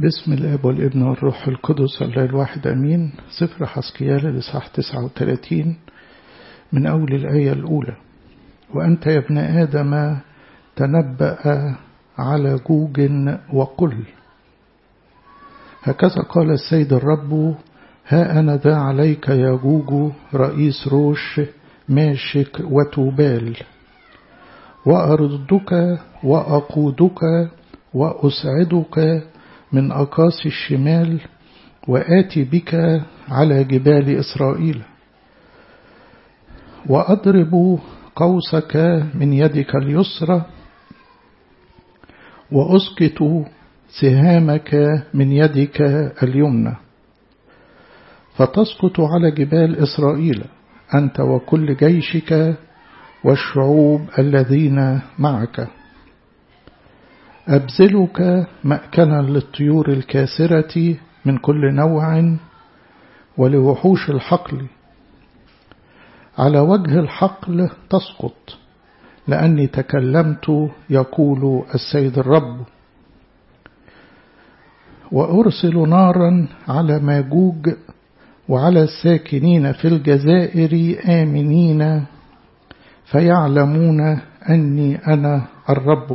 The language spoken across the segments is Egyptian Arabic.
باسم الاب والابن والروح القدس الله الواحد امين سفر حسكيال الاصحاح 39 من اول الايه الاولى وانت يا ابن ادم تنبأ على جوج وقل هكذا قال السيد الرب ها أنا ذا عليك يا جوج رئيس روش ماشك وتوبال وأردك وأقودك وأسعدك من أقاصي الشمال وآتي بك على جبال إسرائيل وأضرب قوسك من يدك اليسرى وأسقط سهامك من يدك اليمنى فتسقط على جبال إسرائيل أنت وكل جيشك والشعوب الذين معك أبزلك مأكلا للطيور الكاسرة من كل نوع ولوحوش الحقل على وجه الحقل تسقط لأني تكلمت يقول السيد الرب وأرسل نارا على ماجوج وعلى الساكنين في الجزائر آمنين فيعلمون أني أنا الرب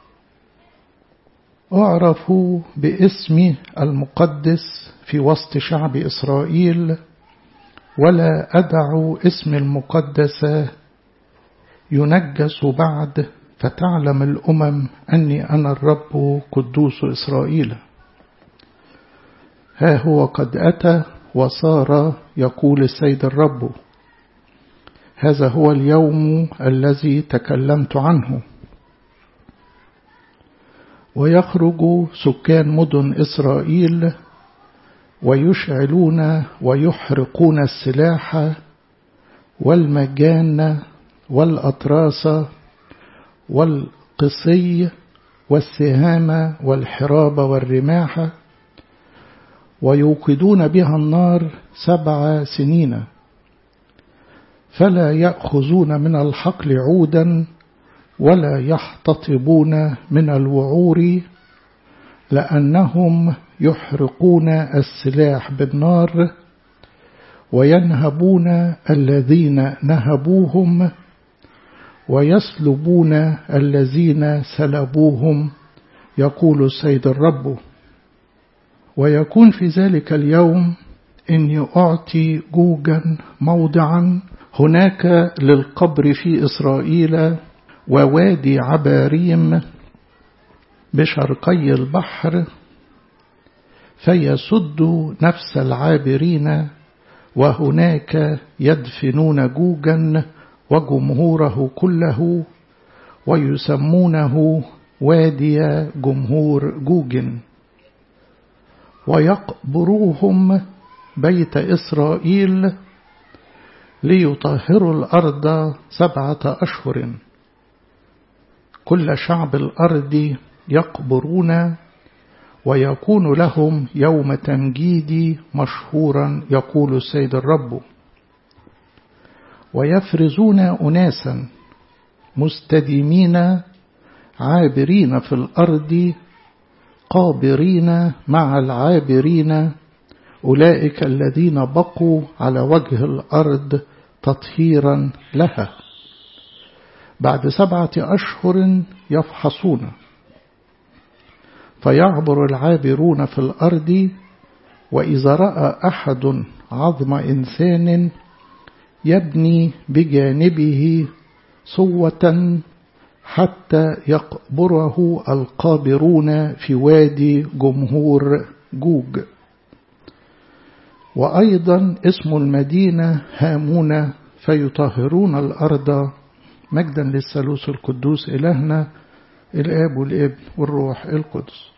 أعرف باسمي المقدس في وسط شعب إسرائيل ولا أدع اسم المقدس ينجس بعد فتعلم الأمم أني أنا الرب قدوس إسرائيل ها هو قد أتى وصار يقول السيد الرب هذا هو اليوم الذي تكلمت عنه ويخرج سكان مدن إسرائيل ويشعلون ويحرقون السلاح والمجان والأطراس والقصي والسهام والحراب والرماح ويوقدون بها النار سبع سنين فلا يأخذون من الحقل عودا ولا يحتطبون من الوعور لأنهم يحرقون السلاح بالنار وينهبون الذين نهبوهم ويسلبون الذين سلبوهم يقول السيد الرب ويكون في ذلك اليوم إني أعطي جوجا موضعا هناك للقبر في إسرائيل ووادي عباريم بشرقي البحر فيسد نفس العابرين وهناك يدفنون جوجا وجمهوره كله ويسمونه وادي جمهور جوج ويقبروهم بيت إسرائيل ليطهروا الأرض سبعة أشهر كل شعب الأرض يقبرون ويكون لهم يوم تمجيد مشهورا يقول السيد الرب ويفرزون أناسا مستديمين عابرين في الأرض قابرين مع العابرين أولئك الذين بقوا على وجه الأرض تطهيرا لها بعد سبعة أشهر يفحصون فيعبر العابرون في الأرض وإذا رأى أحد عظم إنسان يبني بجانبه صوة حتى يقبره القابرون في وادي جمهور جوج وأيضا اسم المدينة هامون فيطهرون الأرض مجدا للثالوث القدوس إلهنا الآب والابن والروح القدس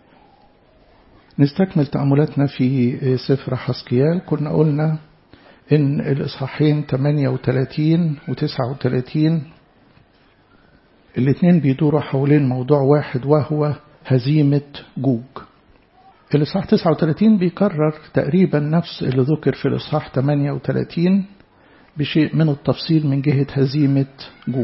نستكمل تأملاتنا في سفر حسكيال كنا قلنا إن الإصحاحين 38 و 39 الاثنين بيدوروا حوالين موضوع واحد وهو هزيمة جوج الإصحاح 39 بيكرر تقريبا نفس اللي ذكر في الإصحاح 38 بشيء من التفصيل من جهة هزيمة جوج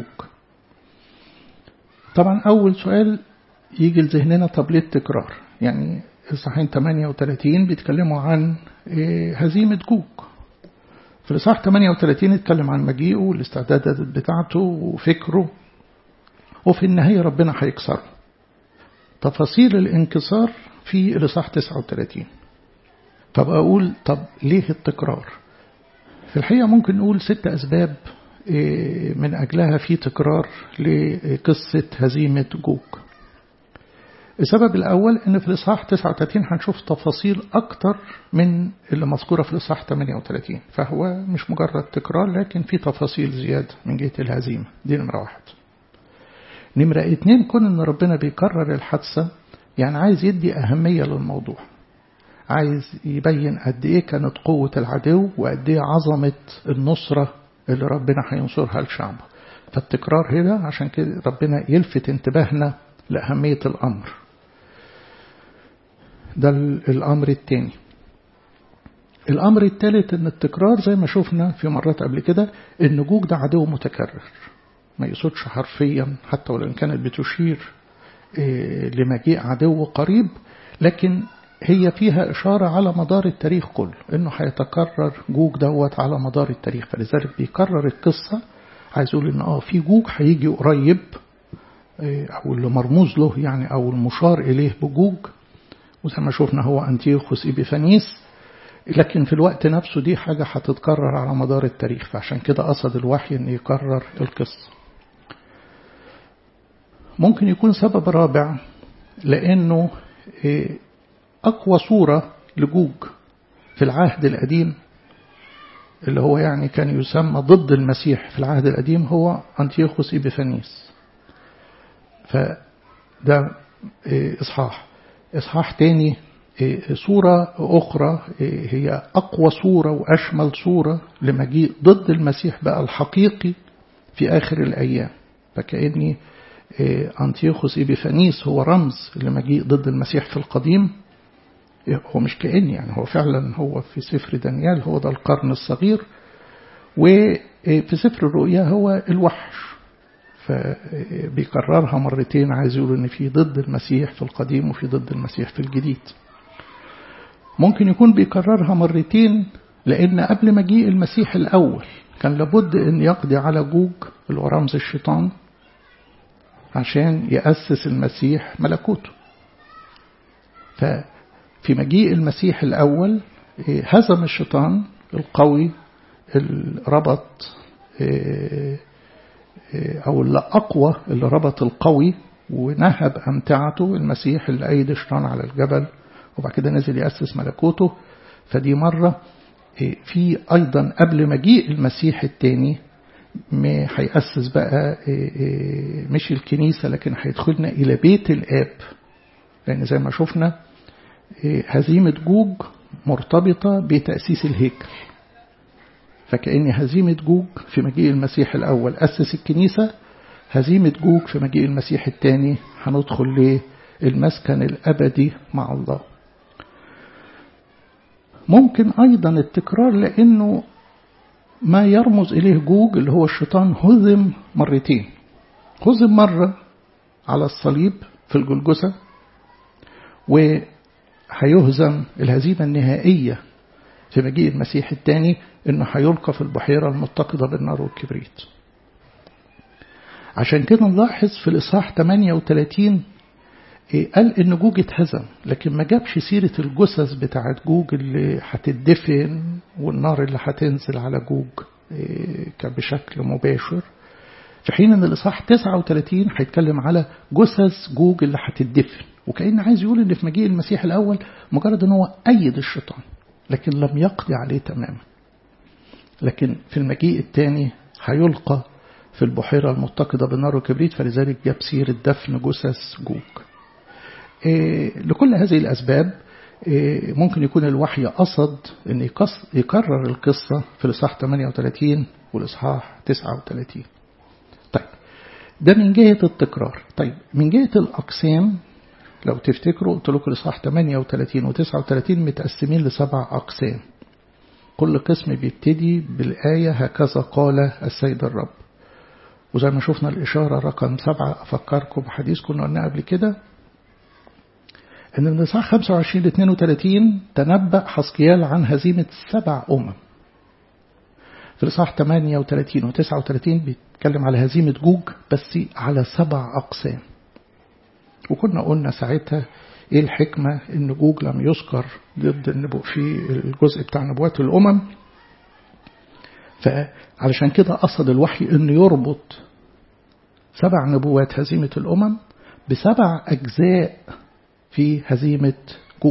طبعا أول سؤال يجي لذهننا طب ليه التكرار يعني إصحاحين 38 بيتكلموا عن هزيمة جوج في الإصحاح 38 اتكلم عن مجيئه والاستعدادات بتاعته وفكره وفي النهاية ربنا هيكسره تفاصيل الانكسار في الإصحاح 39 طب أقول طب ليه التكرار في الحقيقة ممكن نقول ست أسباب من أجلها في تكرار لقصة هزيمة جوج السبب الأول أن في الإصحاح 39 هنشوف تفاصيل أكتر من اللي مذكورة في الإصحاح 38 فهو مش مجرد تكرار لكن في تفاصيل زيادة من جهة الهزيمة دي نمرة واحد نمرة اتنين كون أن ربنا بيكرر الحادثة يعني عايز يدي أهمية للموضوع عايز يبين قد إيه كانت قوة العدو وقد إيه عظمة النصرة اللي ربنا هينصرها لشعبه فالتكرار هنا عشان كده ربنا يلفت انتباهنا لأهمية الأمر ده الأمر الثاني الأمر الثالث أن التكرار زي ما شفنا في مرات قبل كده أن جوج ده عدو متكرر ما يقصدش حرفيا حتى ولو كانت بتشير لمجيء عدو قريب لكن هي فيها إشارة على مدار التاريخ كله أنه هيتكرر جوج دوت على مدار التاريخ فلذلك بيكرر القصة عايز يقول أن آه في جوج هيجي قريب أو اللي مرموز له يعني أو المشار إليه بجوج وزي ما شفنا هو أنتيوخوس إبيفانيس لكن في الوقت نفسه دي حاجة هتتكرر على مدار التاريخ فعشان كده قصد الوحي أن يكرر القصة ممكن يكون سبب رابع لأنه أقوى صورة لجوج في العهد القديم اللي هو يعني كان يسمى ضد المسيح في العهد القديم هو أنتيوخوس إبيفانيس فده إصحاح إصحاح تاني صورة أخرى هي أقوى صورة وأشمل صورة لمجيء ضد المسيح بقى الحقيقي في آخر الأيام فكأني أنتيوخوس إبيفانيس هو رمز لمجيء ضد المسيح في القديم هو مش كأني يعني هو فعلا هو في سفر دانيال هو ده القرن الصغير وفي سفر الرؤيا هو الوحش فبيكررها مرتين عايز يقول ان في ضد المسيح في القديم وفي ضد المسيح في الجديد ممكن يكون بيكررها مرتين لان قبل مجيء المسيح الاول كان لابد ان يقضي على جوج اللي هو رمز الشيطان عشان يأسس المسيح ملكوته ففي مجيء المسيح الأول هزم الشيطان القوي اللي ربط أو اللي أقوى اللي ربط القوي ونهب أمتعته المسيح اللي أيد الشيطان على الجبل وبعد كده نزل يأسس ملكوته فدي مرة في أيضا قبل مجيء المسيح الثاني ما هيأسس بقى مش الكنيسة لكن هيدخلنا إلى بيت الآب لأن زي ما شفنا هزيمة جوج مرتبطة بتأسيس الهيكل فكأن هزيمة جوج في مجيء المسيح الأول أسس الكنيسة هزيمة جوج في مجيء المسيح الثاني هندخل للمسكن الأبدي مع الله ممكن أيضا التكرار لأنه ما يرمز إليه جوج اللي هو الشيطان هزم مرتين هزم مرة على الصليب في الجلجسة وهيهزم الهزيمة النهائية في مجيء المسيح الثاني انه هيلقى في البحيرة المتقدة بالنار والكبريت عشان كده نلاحظ في الإصحاح 38 قال إن جوج اتهزم لكن ما جابش سيرة الجثث بتاعت جوج اللي هتدفن والنار اللي هتنزل على جوج بشكل مباشر في حين ان الإصحاح 39 هيتكلم على جثث جوج اللي هتدفن وكأن عايز يقول ان في مجيء المسيح الأول مجرد ان هو أيد الشيطان لكن لم يقضي عليه تماما لكن في المجيء الثاني هيلقى في البحيرة المتقدة بالنار والكبريت فلذلك جاب سيرة دفن جثث جوج إيه لكل هذه الأسباب إيه ممكن يكون الوحي قصد أن يكرر القصة في الإصحاح 38 والإصحاح 39 طيب ده من جهة التكرار طيب من جهة الأقسام لو تفتكروا قلت لكم الإصحاح 38 و 39 متقسمين لسبع أقسام كل قسم بيبتدي بالآية هكذا قال السيد الرب وزي ما شفنا الإشارة رقم سبعة أفكركم بحديث كنا قلنا قبل كده ان من الاصحاح 25 ل 32 تنبأ حسقيال عن هزيمة سبع أمم في الإصحاح 38 و 39 بيتكلم على هزيمة جوج بس على سبع أقسام وكنا قلنا ساعتها ايه الحكمة ان جوج لم يذكر ضد النبوء في الجزء بتاع نبوات الأمم فعلشان كده قصد الوحي انه يربط سبع نبوات هزيمة الأمم بسبع أجزاء في هزيمة جوج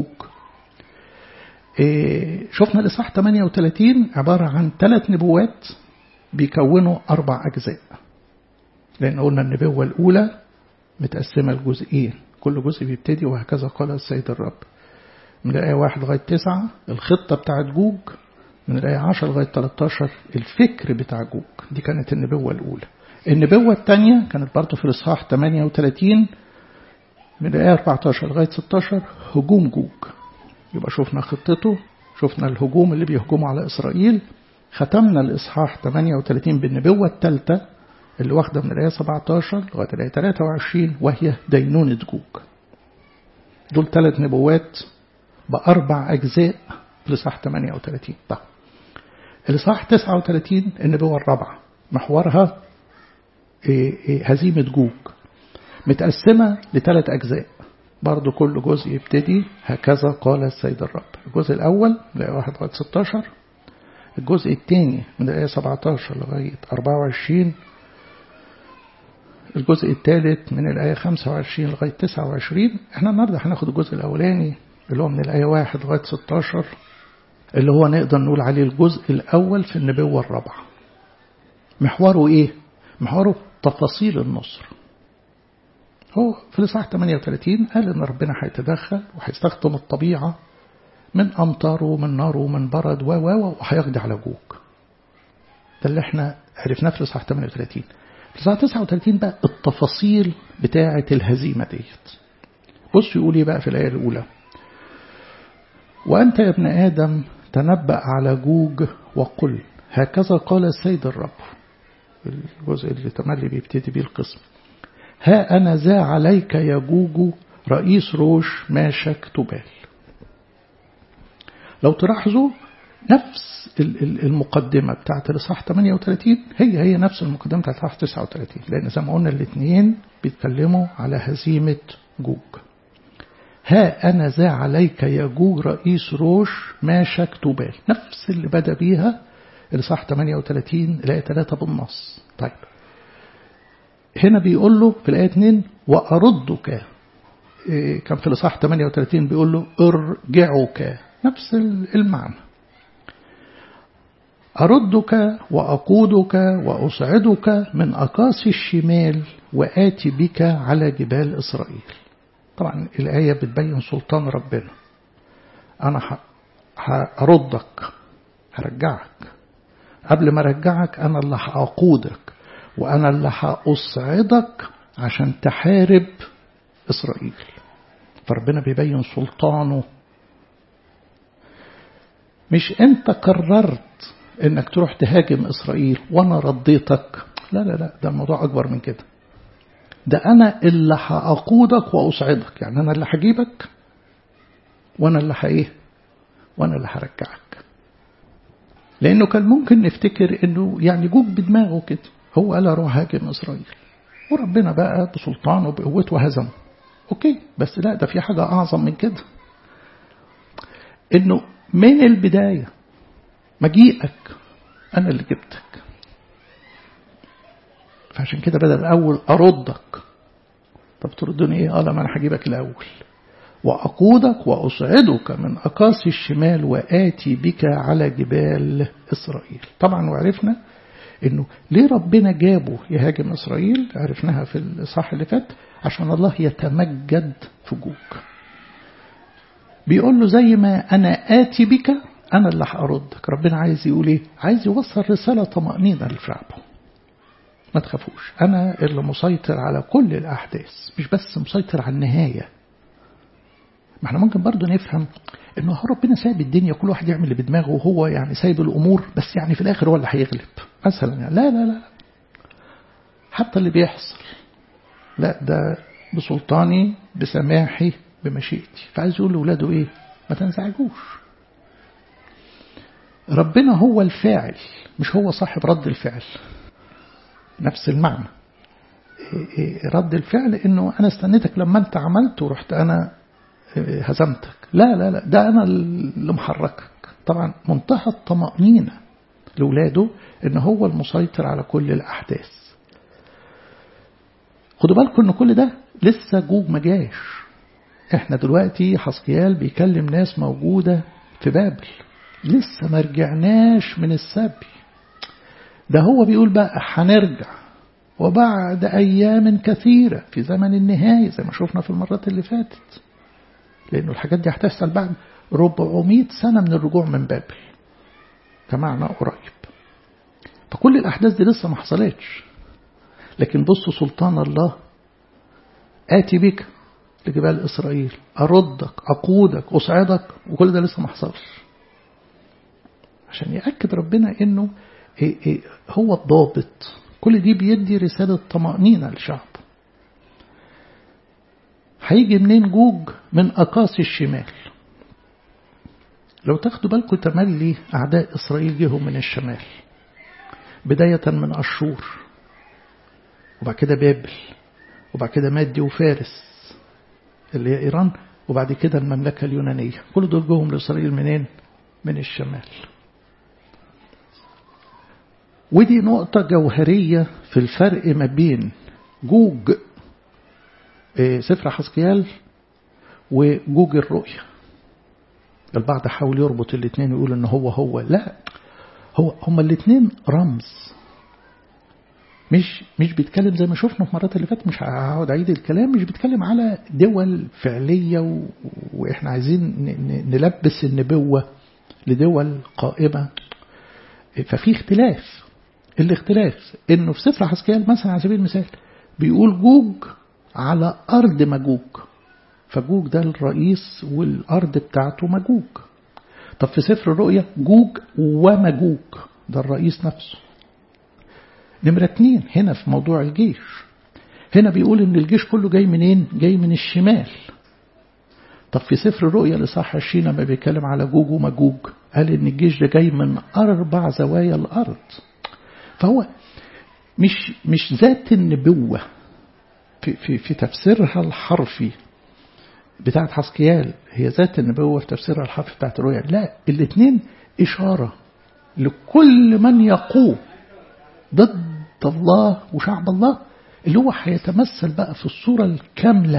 إيه شفنا الإصحاح 38 عبارة عن ثلاث نبوات بيكونوا أربع أجزاء لأن قلنا النبوة الأولى متقسمة لجزئين كل جزء بيبتدي وهكذا قال السيد الرب من الآية 1 لغاية 9 الخطة بتاعت جوج من الآية 10 لغاية 13 الفكر بتاع جوج دي كانت النبوة الأولى النبوة الثانية كانت برضه في الإصحاح 38 من الآية 14 لغاية 16 هجوم جوج يبقى شفنا خطته شفنا الهجوم اللي بيهجموا على إسرائيل ختمنا الإصحاح 38 بالنبوة الثالثة اللي واخدة من الآية 17 لغاية الآية 23 وهي دينونة جوج دول ثلاث نبوات بأربع أجزاء في الإصحاح 38 طيب الإصحاح 39 النبوة الرابعة محورها هزيمة جوج متقسمة لثلاث أجزاء برضو كل جزء يبتدي هكذا قال السيد الرب الجزء الأول من الآية 1 لغاية 16 الجزء الثاني من الآية 17 لغاية 24 الجزء الثالث من الآية 25 لغاية 29 احنا النهاردة هناخد الجزء الأولاني اللي هو من الآية 1 لغاية 16 اللي هو نقدر نقول عليه الجزء الأول في النبوة الرابعة محوره إيه؟ محوره تفاصيل النصر هو في الإصحاح 38 قال إن ربنا هيتدخل وهيستخدم الطبيعة من أمطار ومن نار ومن برد و و وهيقضي على جوج ده اللي احنا عرفناه في الإصحاح 38 في الإصحاح 39 بقى التفاصيل بتاعة الهزيمة ديت بص يقول ايه بقى في الآية الأولى وأنت يا ابن آدم تنبأ على جوج وقل هكذا قال السيد الرب الجزء اللي تملي بيبتدي بيه القسم ها أنا ذا عليك يا جوج رئيس روش ماشك تبال لو تلاحظوا نفس المقدمة بتاعت الإصحاح 38 هي هي نفس المقدمة بتاعت الإصحاح 39 لأن زي ما قلنا الاثنين بيتكلموا على هزيمة جوج ها أنا ذا عليك يا جوج رئيس روش ماشك تبال نفس اللي بدأ بيها الإصحاح 38 الآية 3 بالنص طيب هنا بيقول له في الآية 2 وأردك إيه كان في الإصحاح 38 بيقول له ارجعك نفس المعنى أردك وأقودك وأصعدك من أقاصي الشمال وآتي بك على جبال إسرائيل طبعا الآية بتبين سلطان ربنا أنا هردك هرجعك قبل ما أرجعك أنا اللي هأقودك وأنا اللي هأصعدك عشان تحارب إسرائيل فربنا بيبين سلطانه مش أنت قررت إنك تروح تهاجم إسرائيل وأنا رديتك لا لا لا ده الموضوع أكبر من كده ده أنا اللي هأقودك وأصعدك يعني أنا اللي هجيبك وأنا اللي هإيه وأنا اللي هرجعك لأنه كان ممكن نفتكر إنه يعني جوج بدماغه كده هو قال أروح هاجم إسرائيل وربنا بقى بسلطانه بقوته هزمه أوكي بس لا ده في حاجة أعظم من كده إنه من البداية مجيئك أنا اللي جبتك فعشان كده بدأ الأول أردك طب تردني إيه؟ قال ما أنا هجيبك الأول وأقودك وأصعدك من أقاصي الشمال وآتي بك على جبال إسرائيل طبعا وعرفنا إنه ليه ربنا جابه يهاجم إسرائيل عرفناها في الإصحاح اللي فات عشان الله يتمجد في جوك بيقول له زي ما أنا آتي بك أنا اللي هأردك ربنا عايز يقول إيه عايز يوصل رسالة طمأنينة لشعبه ما تخافوش أنا اللي مسيطر على كل الأحداث مش بس مسيطر على النهاية ما احنا ممكن برضو نفهم انه هو ربنا سايب الدنيا كل واحد يعمل اللي بدماغه وهو يعني سايب الامور بس يعني في الاخر هو اللي هيغلب مثلا يعني لا لا لا حتى اللي بيحصل لا ده بسلطاني بسماحي بمشيئتي فعايز يقول لأولاده إيه ما تنزعجوش ربنا هو الفاعل مش هو صاحب رد الفعل نفس المعنى رد الفعل انه انا استنيتك لما انت عملت ورحت انا هزمتك لا لا لا ده انا اللي محركك طبعا منتهى الطمأنينة لولاده ان هو المسيطر على كل الاحداث خدوا بالكم ان كل ده لسه جوج ما جاش احنا دلوقتي حسقيال بيكلم ناس موجودة في بابل لسه ما رجعناش من السبي ده هو بيقول بقى هنرجع وبعد أيام كثيرة في زمن النهاية زي ما شفنا في المرات اللي فاتت لأنه الحاجات دي هتحصل بعد 400 سنة من الرجوع من بابل كمعنى قريب فكل الأحداث دي لسه ما حصلتش لكن بصوا سلطان الله آتي بك لجبال إسرائيل أردك أقودك أسعدك وكل ده لسه ما حصلش عشان يأكد ربنا إنه إيه إيه هو الضابط كل دي بيدي رسالة طمأنينة للشعب هيجي منين جوج من أقاصي الشمال لو تاخدوا بالكم تملي أعداء إسرائيل جيهم من الشمال بداية من أشور وبعد كده بابل وبعد كده مادي وفارس اللي هي إيران وبعد كده المملكة اليونانية كل دول جوهم لإسرائيل منين؟ من الشمال ودي نقطة جوهرية في الفرق ما بين جوج سفر حسقيال وجوج الرؤية البعض حاول يربط الاثنين ويقول ان هو هو لا هو هما الاثنين رمز مش مش بيتكلم زي ما شفنا في المرات اللي فاتت مش هقعد اعيد الكلام مش بيتكلم على دول فعليه و... واحنا عايزين ن... نلبس النبوه لدول قائمه ففي اختلاف الاختلاف انه في سفر حسكيال مثلا على سبيل المثال بيقول جوج على ارض مجوج فجوج ده الرئيس والارض بتاعته مجوج طب في سفر الرؤيا جوج ومجوج ده الرئيس نفسه نمرة اتنين هنا في موضوع الجيش هنا بيقول ان الجيش كله جاي منين جاي من الشمال طب في سفر الرؤيا لصح 20 لما بيتكلم على جوج ومجوج قال ان الجيش ده جاي من اربع زوايا الارض فهو مش مش ذات النبوة في, في, في تفسيرها الحرفي بتاعت حسكيال هي ذات النبوة في تفسيرها الحرفي بتاعت الرؤيا لا الاثنين إشارة لكل من يقوم ضد الله وشعب الله اللي هو هيتمثل بقى في الصورة الكاملة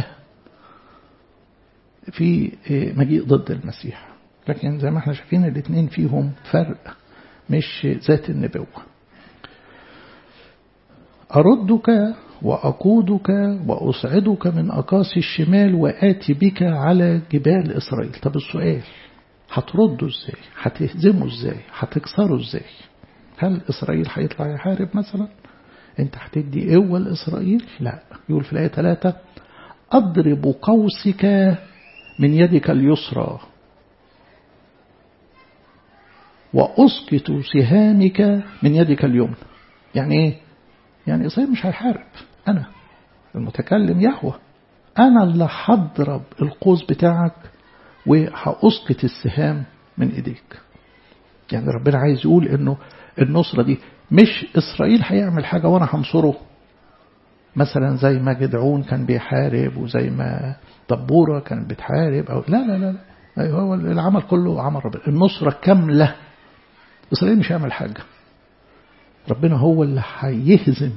في مجيء ضد المسيح لكن زي ما احنا شايفين الاثنين فيهم فرق مش ذات النبوة أردك وأقودك وأصعدك من أقاصي الشمال وآتي بك على جبال إسرائيل طب السؤال هترده ازاي هتهزمه ازاي هتكسره ازاي هل إسرائيل هيطلع يحارب مثلا انت هتدي قوة لإسرائيل لا يقول في الآية 3 أضرب قوسك من يدك اليسرى وأسقط سهامك من يدك اليمنى يعني ايه يعني إسرائيل مش هيحارب أنا المتكلم يهوى أنا اللي هضرب القوس بتاعك وهأسقط السهام من إيديك يعني ربنا عايز يقول إنه النصرة دي مش إسرائيل هيعمل حاجة وأنا هنصره مثلا زي ما جدعون كان بيحارب وزي ما طبورة كانت بتحارب أو لا لا لا, لا. هو العمل كله عمل ربنا النصرة كاملة إسرائيل مش هيعمل حاجة ربنا هو اللي هيهزم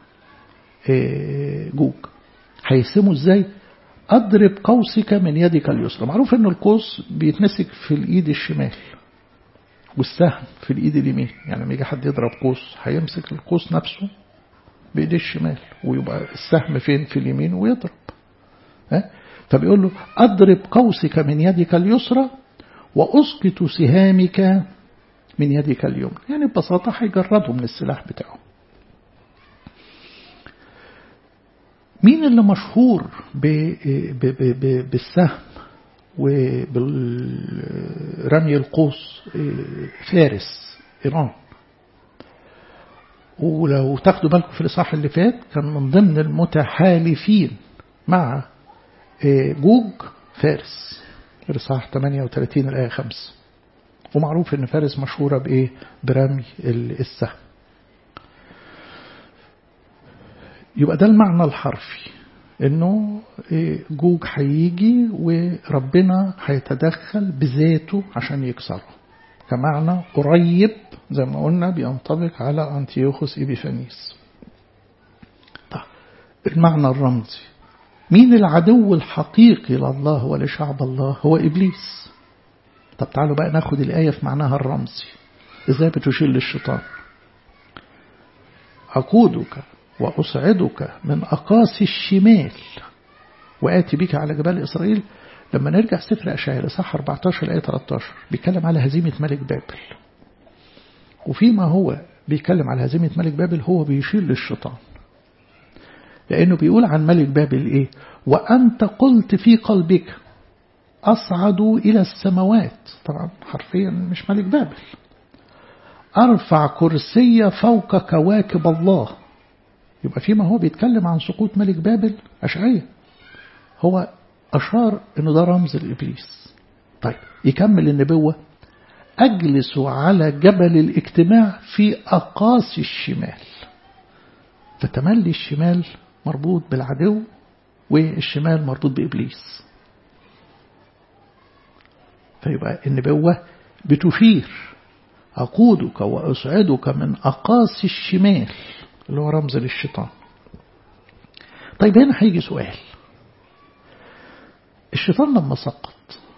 جوج هيهزمه ازاي اضرب قوسك من يدك اليسرى معروف ان القوس بيتمسك في الايد الشمال والسهم في الايد اليمين يعني لما يجي حد يضرب قوس هيمسك القوس نفسه بايديه الشمال ويبقى السهم فين في اليمين ويضرب ها فبيقول له اضرب قوسك من يدك اليسرى واسقط سهامك من يدك اليمنى يعني ببساطة هيجرده من السلاح بتاعه مين اللي مشهور بالسهم وبالرمي القوس فارس إيران ولو تاخدوا بالكم في الإصحاح اللي فات كان من ضمن المتحالفين مع جوج فارس إصحاح 38 الآية 5 ومعروف إن فارس مشهورة بإيه برمي السهم يبقى ده المعنى الحرفي إنه جوج هيجي وربنا هيتدخل بذاته عشان يكسره كمعنى قريب زي ما قلنا بينطبق على أنتيوخوس إبيفانيس طيب المعنى الرمزي مين العدو الحقيقي لله ولشعب الله هو إبليس طب تعالوا بقى ناخد الآية في معناها الرمزي إزاي بتشيل للشيطان أقودك وأصعدك من أقاصي الشمال وآتي بك على جبال إسرائيل لما نرجع سفر أشعياء صح 14 الآية 13 بيتكلم على هزيمة ملك بابل وفيما هو بيتكلم على هزيمة ملك بابل هو بيشير للشيطان لأنه بيقول عن ملك بابل إيه وأنت قلت في قلبك أصعد إلى السماوات طبعا حرفيا مش ملك بابل أرفع كرسي فوق كواكب الله يبقى فيما هو بيتكلم عن سقوط ملك بابل أشعية هو أشار أنه ده رمز لإبليس طيب يكمل النبوة أجلس على جبل الاجتماع في أقاصي الشمال فتملي الشمال مربوط بالعدو والشمال مربوط بإبليس فيبقى النبوة بتشير أقودك وأسعدك من أقاصي الشمال اللي هو رمز للشيطان طيب هنا هيجي سؤال الشيطان لما سقط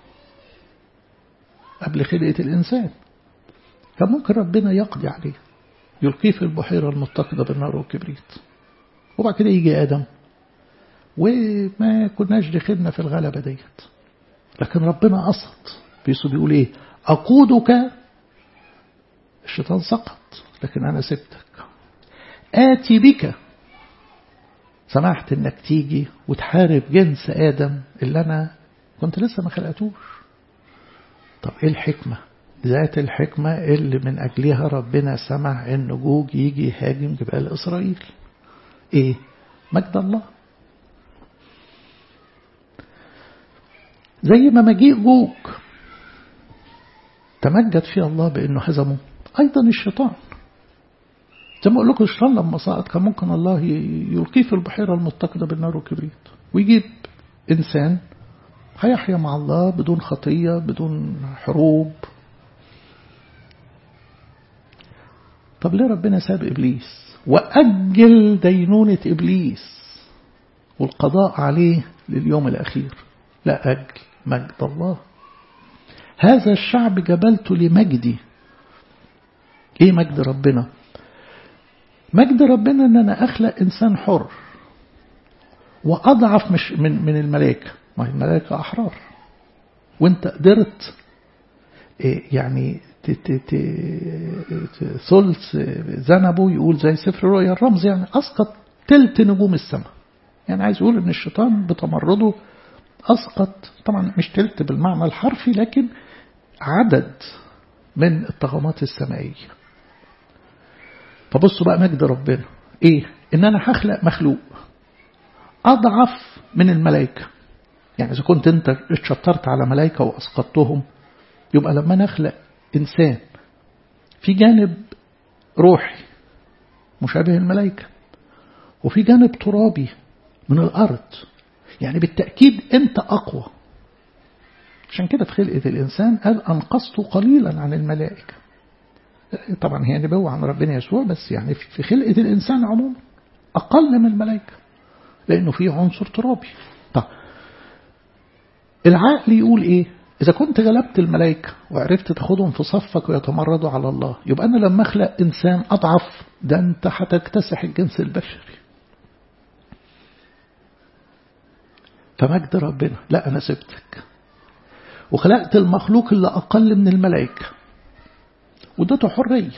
قبل خلقة الإنسان كان ممكن ربنا يقضي عليه يلقيه في البحيرة المتقدة بالنار والكبريت وبعد كده يجي آدم وما كناش دخلنا في الغلبة ديت لكن ربنا قصد بيسو بيقول ايه أقودك الشيطان سقط لكن أنا سبتك آتي بك سمحت انك تيجي وتحارب جنس آدم اللي أنا كنت لسه ما خلقتوش طب ايه الحكمة ذات الحكمة اللي من أجلها ربنا سمع ان جوج يجي يهاجم جبال إسرائيل ايه مجد الله زي ما مجيء جوج تمجد فيه الله بأنه هزمه أيضا الشيطان زي ما أقول لكم الشيطان لما سقط كان ممكن الله يلقيه في البحيرة المتقدة بالنار والكبريت ويجيب إنسان هيحيا مع الله بدون خطية بدون حروب طب ليه ربنا ساب إبليس وأجل دينونة إبليس والقضاء عليه لليوم الأخير لا أجل مجد الله هذا الشعب جبلت لمجدي ايه مجد ربنا مجد ربنا ان انا اخلق انسان حر واضعف مش من من الملائكه ما هي الملائكه احرار وانت قدرت يعني ثلث ذنبه يقول زي سفر رؤيا الرمز يعني اسقط تلت نجوم السماء يعني عايز يقول ان الشيطان بتمرده أسقط طبعا مش تلت بالمعنى الحرفي لكن عدد من الطغمات السمائية فبصوا بقى مجد ربنا ايه ان انا هخلق مخلوق اضعف من الملائكة يعني اذا كنت انت اتشطرت على ملائكة واسقطتهم يبقى لما نخلق انسان في جانب روحي مشابه الملائكة وفي جانب ترابي من الارض يعني بالتأكيد أنت أقوى عشان كده في خلقة الإنسان قال أنقصت قليلا عن الملائكة طبعا هي نبوة عن ربنا يسوع بس يعني في خلقة الإنسان عموما أقل من الملائكة لأنه فيه عنصر ترابي طب العقل يقول إيه إذا كنت غلبت الملائكة وعرفت تاخدهم في صفك ويتمردوا على الله يبقى أنا لما أخلق إنسان أضعف ده أنت هتكتسح الجنس البشري فمجد ربنا لا أنا سبتك وخلقت المخلوق اللي أقل من الملائكة وادته حرية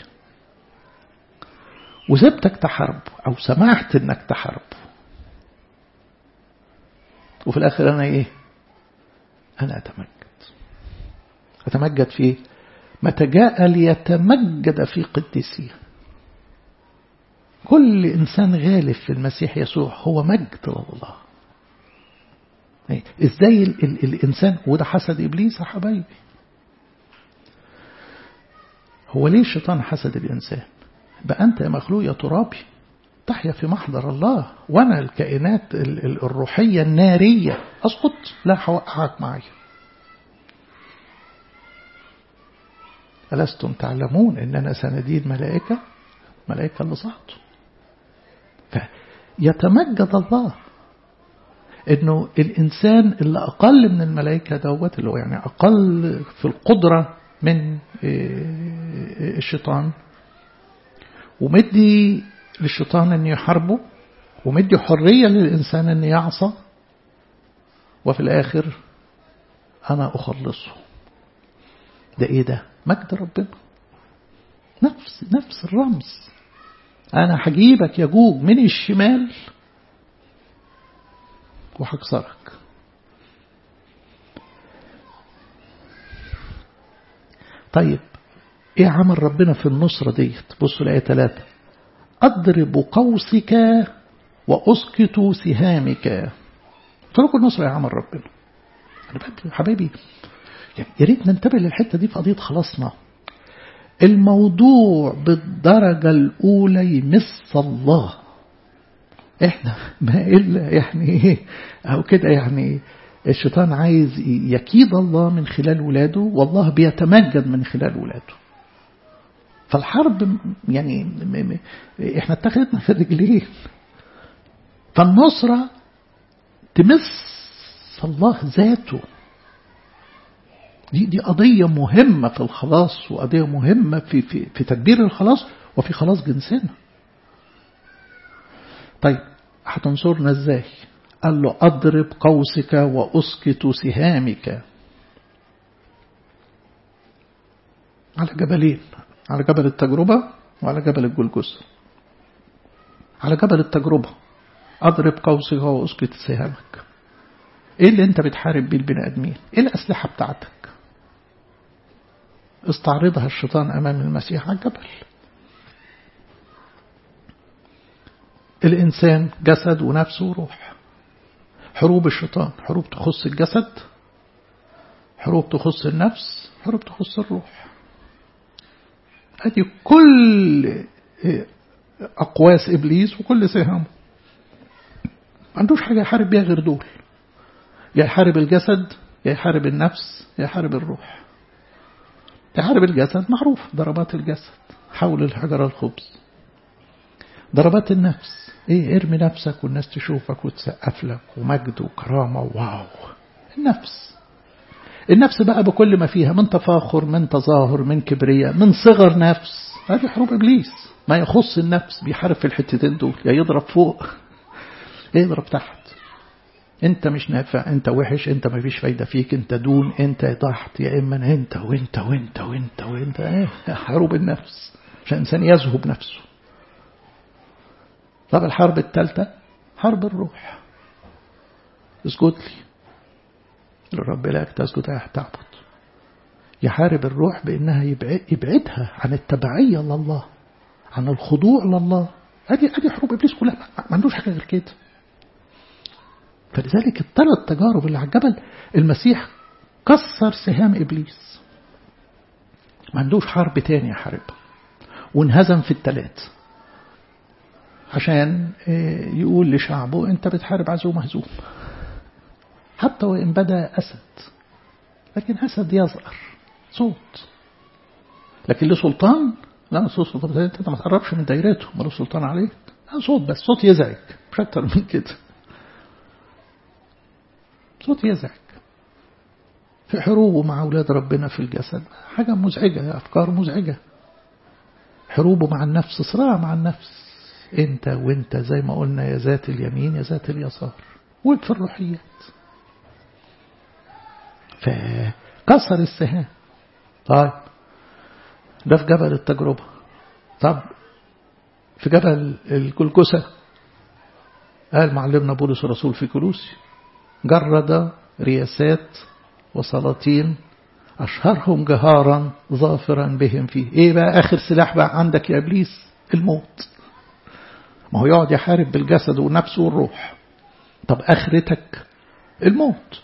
وسبتك تحارب أو سمحت إنك تحارب وفي الآخر أنا إيه أنا أتمجد أتمجد في إيه متى جاء ليتمجد في قديسيه كل إنسان غالب في المسيح يسوع هو مجد لله ازاي ال ال الإنسان وده حسد إبليس يا حبايبي هو ليه الشيطان حسد الإنسان بقى أنت يا مخلوق يا ترابي تحيا في محضر الله وأنا الكائنات الروحية النارية أسقط لا هوقعك معي ألستم تعلمون أننا سندين ملائكة ملائكة اللي صعدوا فيتمجد الله انه الانسان اللي اقل من الملائكه دوت اللي هو يعني اقل في القدره من الشيطان ومدي للشيطان ان يحاربه ومدي حريه للانسان ان يعصى وفي الاخر انا اخلصه ده ايه ده مجد ربنا نفس نفس الرمز انا هجيبك يا جوج من الشمال وهكسرك طيب ايه عمل ربنا في النصرة ديت بصوا الآية ثلاثة أضرب قوسك وأسقط سهامك تركوا النصرة يا عمل ربنا أنا بدي حبايبي يا ريت ننتبه للحتة دي في قضية خلاصنا الموضوع بالدرجة الأولى يمس الله احنا ما إلا يعني ايه أو كده يعني الشيطان عايز يكيد الله من خلال ولاده والله بيتمجد من خلال ولاده فالحرب يعني احنا اتخذتنا في الرجلين فالنصرة تمس الله ذاته دي دي قضية مهمة في الخلاص وقضية مهمة في في في تدبير الخلاص وفي خلاص جنسنا. طيب هتنصرنا ازاي؟ قال له أضرب قوسك وأسقط سهامك على جبلين على جبل التجربة وعلى جبل الجلجثة على جبل التجربة أضرب قوسك وأسقط سهامك إيه اللي أنت بتحارب بيه البني آدمين؟ إيه الأسلحة بتاعتك؟ استعرضها الشيطان أمام المسيح على الجبل الإنسان جسد ونفس وروح حروب الشيطان حروب تخص الجسد حروب تخص النفس حروب تخص الروح هذه كل أقواس إبليس وكل سهامه ما عندوش حاجة يحارب بيها غير دول يا يحارب الجسد يا يحارب النفس يا يحارب الروح تحارب الجسد معروف ضربات الجسد حول الحجر الخبز ضربات النفس ايه ارمي نفسك والناس تشوفك وتسقف لك ومجد وكرامة واو النفس النفس بقى بكل ما فيها من تفاخر من تظاهر من كبرياء من صغر نفس هذه حروب إبليس ما يخص النفس بيحارب في الحتتين دول يا يضرب فوق يا يضرب تحت انت مش نافع انت وحش انت ما فيش فايدة فيك انت دون انت تحت يا اما انت وانت وانت وانت وانت ايه حروب النفس عشان الانسان يذهب نفسه طب الحرب الثالثة حرب الروح اسجد لي للرب لك تسجد ايه تعبد يحارب الروح بانها يبعد يبعدها عن التبعية لله عن الخضوع لله هذه هذه حروب ابليس كلها ما عندوش حاجه غير كده فلذلك الثلاث تجارب اللي على الجبل المسيح كسر سهام إبليس ما عندوش حرب تاني يحاربها وانهزم في الثلاث عشان يقول لشعبه انت بتحارب عزو مهزوم حتى وإن بدا أسد لكن أسد يظهر صوت لكن له سلطان لا صوت سلطان انت ما تقربش من دايرته ملوش سلطان عليك صوت بس صوت يزعج مش أكتر من كده صوت يزعج في حروبه مع أولاد ربنا في الجسد حاجة مزعجة أفكار مزعجة حروبه مع النفس صراع مع النفس انت وانت زي ما قلنا يا ذات اليمين يا ذات اليسار وفي الروحيات فكسر السهام طيب ده في جبل التجربة طب في جبل الجلجسة قال معلمنا بولس الرسول في كلوسي جرد رياسات وسلاطين أشهرهم جهارا ظافرا بهم فيه إيه بقى آخر سلاح بقى عندك يا إبليس الموت ما هو يقعد يحارب بالجسد والنفس والروح طب آخرتك الموت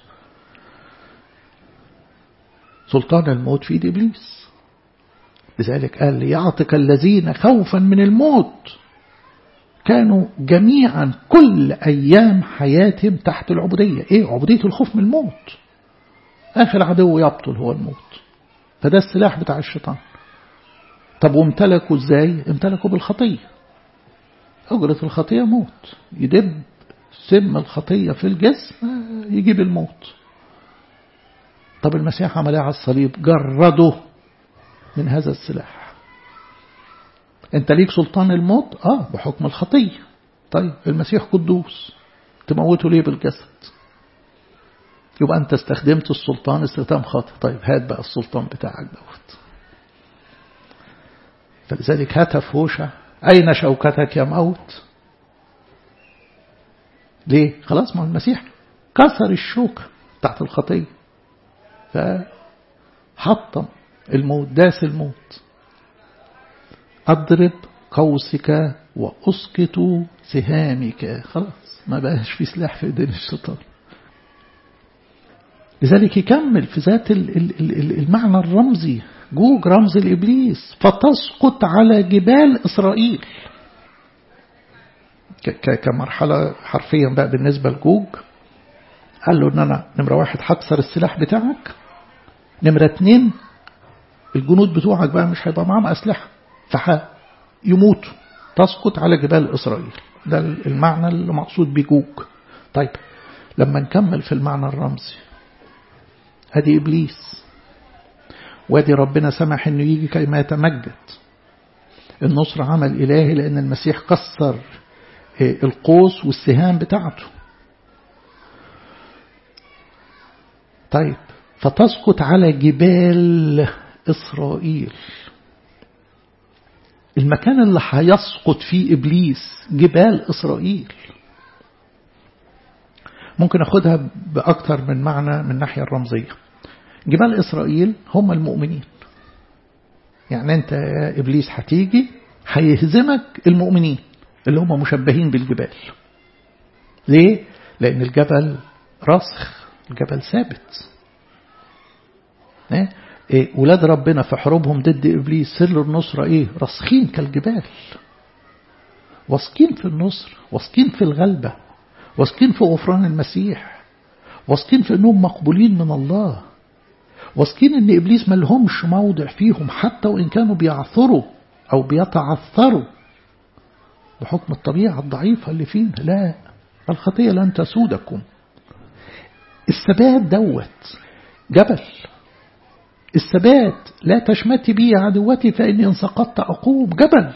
سلطان الموت في ايد إبليس لذلك قال ليعطك الذين خوفا من الموت كانوا جميعا كل أيام حياتهم تحت العبودية إيه عبودية الخوف من الموت آخر عدو يبطل هو الموت فده السلاح بتاع الشيطان طب وامتلكوا ازاي امتلكوا بالخطية أجرة الخطية موت يدب سم الخطية في الجسم يجيب الموت طب المسيح عمل على الصليب جرده من هذا السلاح انت ليك سلطان الموت اه بحكم الخطية طيب المسيح قدوس تموته ليه بالجسد يبقى انت استخدمت السلطان استخدام خاطئ طيب هات بقى السلطان بتاعك دوت فلذلك هتف هوشع أين شوكتك يا موت ليه خلاص ما المسيح كسر الشوكة تحت الخطية فحطم الموت داس الموت أضرب قوسك وأسقط سهامك خلاص ما بقاش في سلاح في ايدين الشيطان لذلك يكمل في ذات المعنى الرمزي جوج رمز الإبليس فتسقط على جبال إسرائيل كمرحلة حرفيا بقى بالنسبة لجوج قال له ان انا نمرة واحد هكسر السلاح بتاعك نمرة اتنين الجنود بتوعك بقى مش هيبقى معاهم أسلحة فيموتوا تسقط على جبال إسرائيل ده المعنى اللي مقصود بجوج طيب لما نكمل في المعنى الرمزي هذه إبليس وادي ربنا سمح انه يجي كيما يتمجد النصر عمل إلهي لأن المسيح كسر القوس والسهام بتاعته طيب فتسقط على جبال إسرائيل المكان اللي هيسقط فيه إبليس جبال إسرائيل ممكن أخدها بأكثر من معنى من الناحية الرمزية جبال إسرائيل هم المؤمنين يعني أنت يا إبليس هتيجي هيهزمك المؤمنين اللي هم مشبهين بالجبال ليه؟ لأن الجبل راسخ الجبل ثابت إيه؟ ولاد ربنا في حروبهم ضد إبليس سر النصرة إيه؟ راسخين كالجبال واثقين في النصر واثقين في الغلبة واثقين في غفران المسيح واثقين في أنهم مقبولين من الله واثقين أن إبليس ما لهمش موضع فيهم حتى وإن كانوا بيعثروا أو بيتعثروا بحكم الطبيعة الضعيفة اللي فينا لا الخطية لن تسودكم الثبات دوت جبل الثبات لا تشمتي بي عدوتي فإني إن سقطت أقوم جبل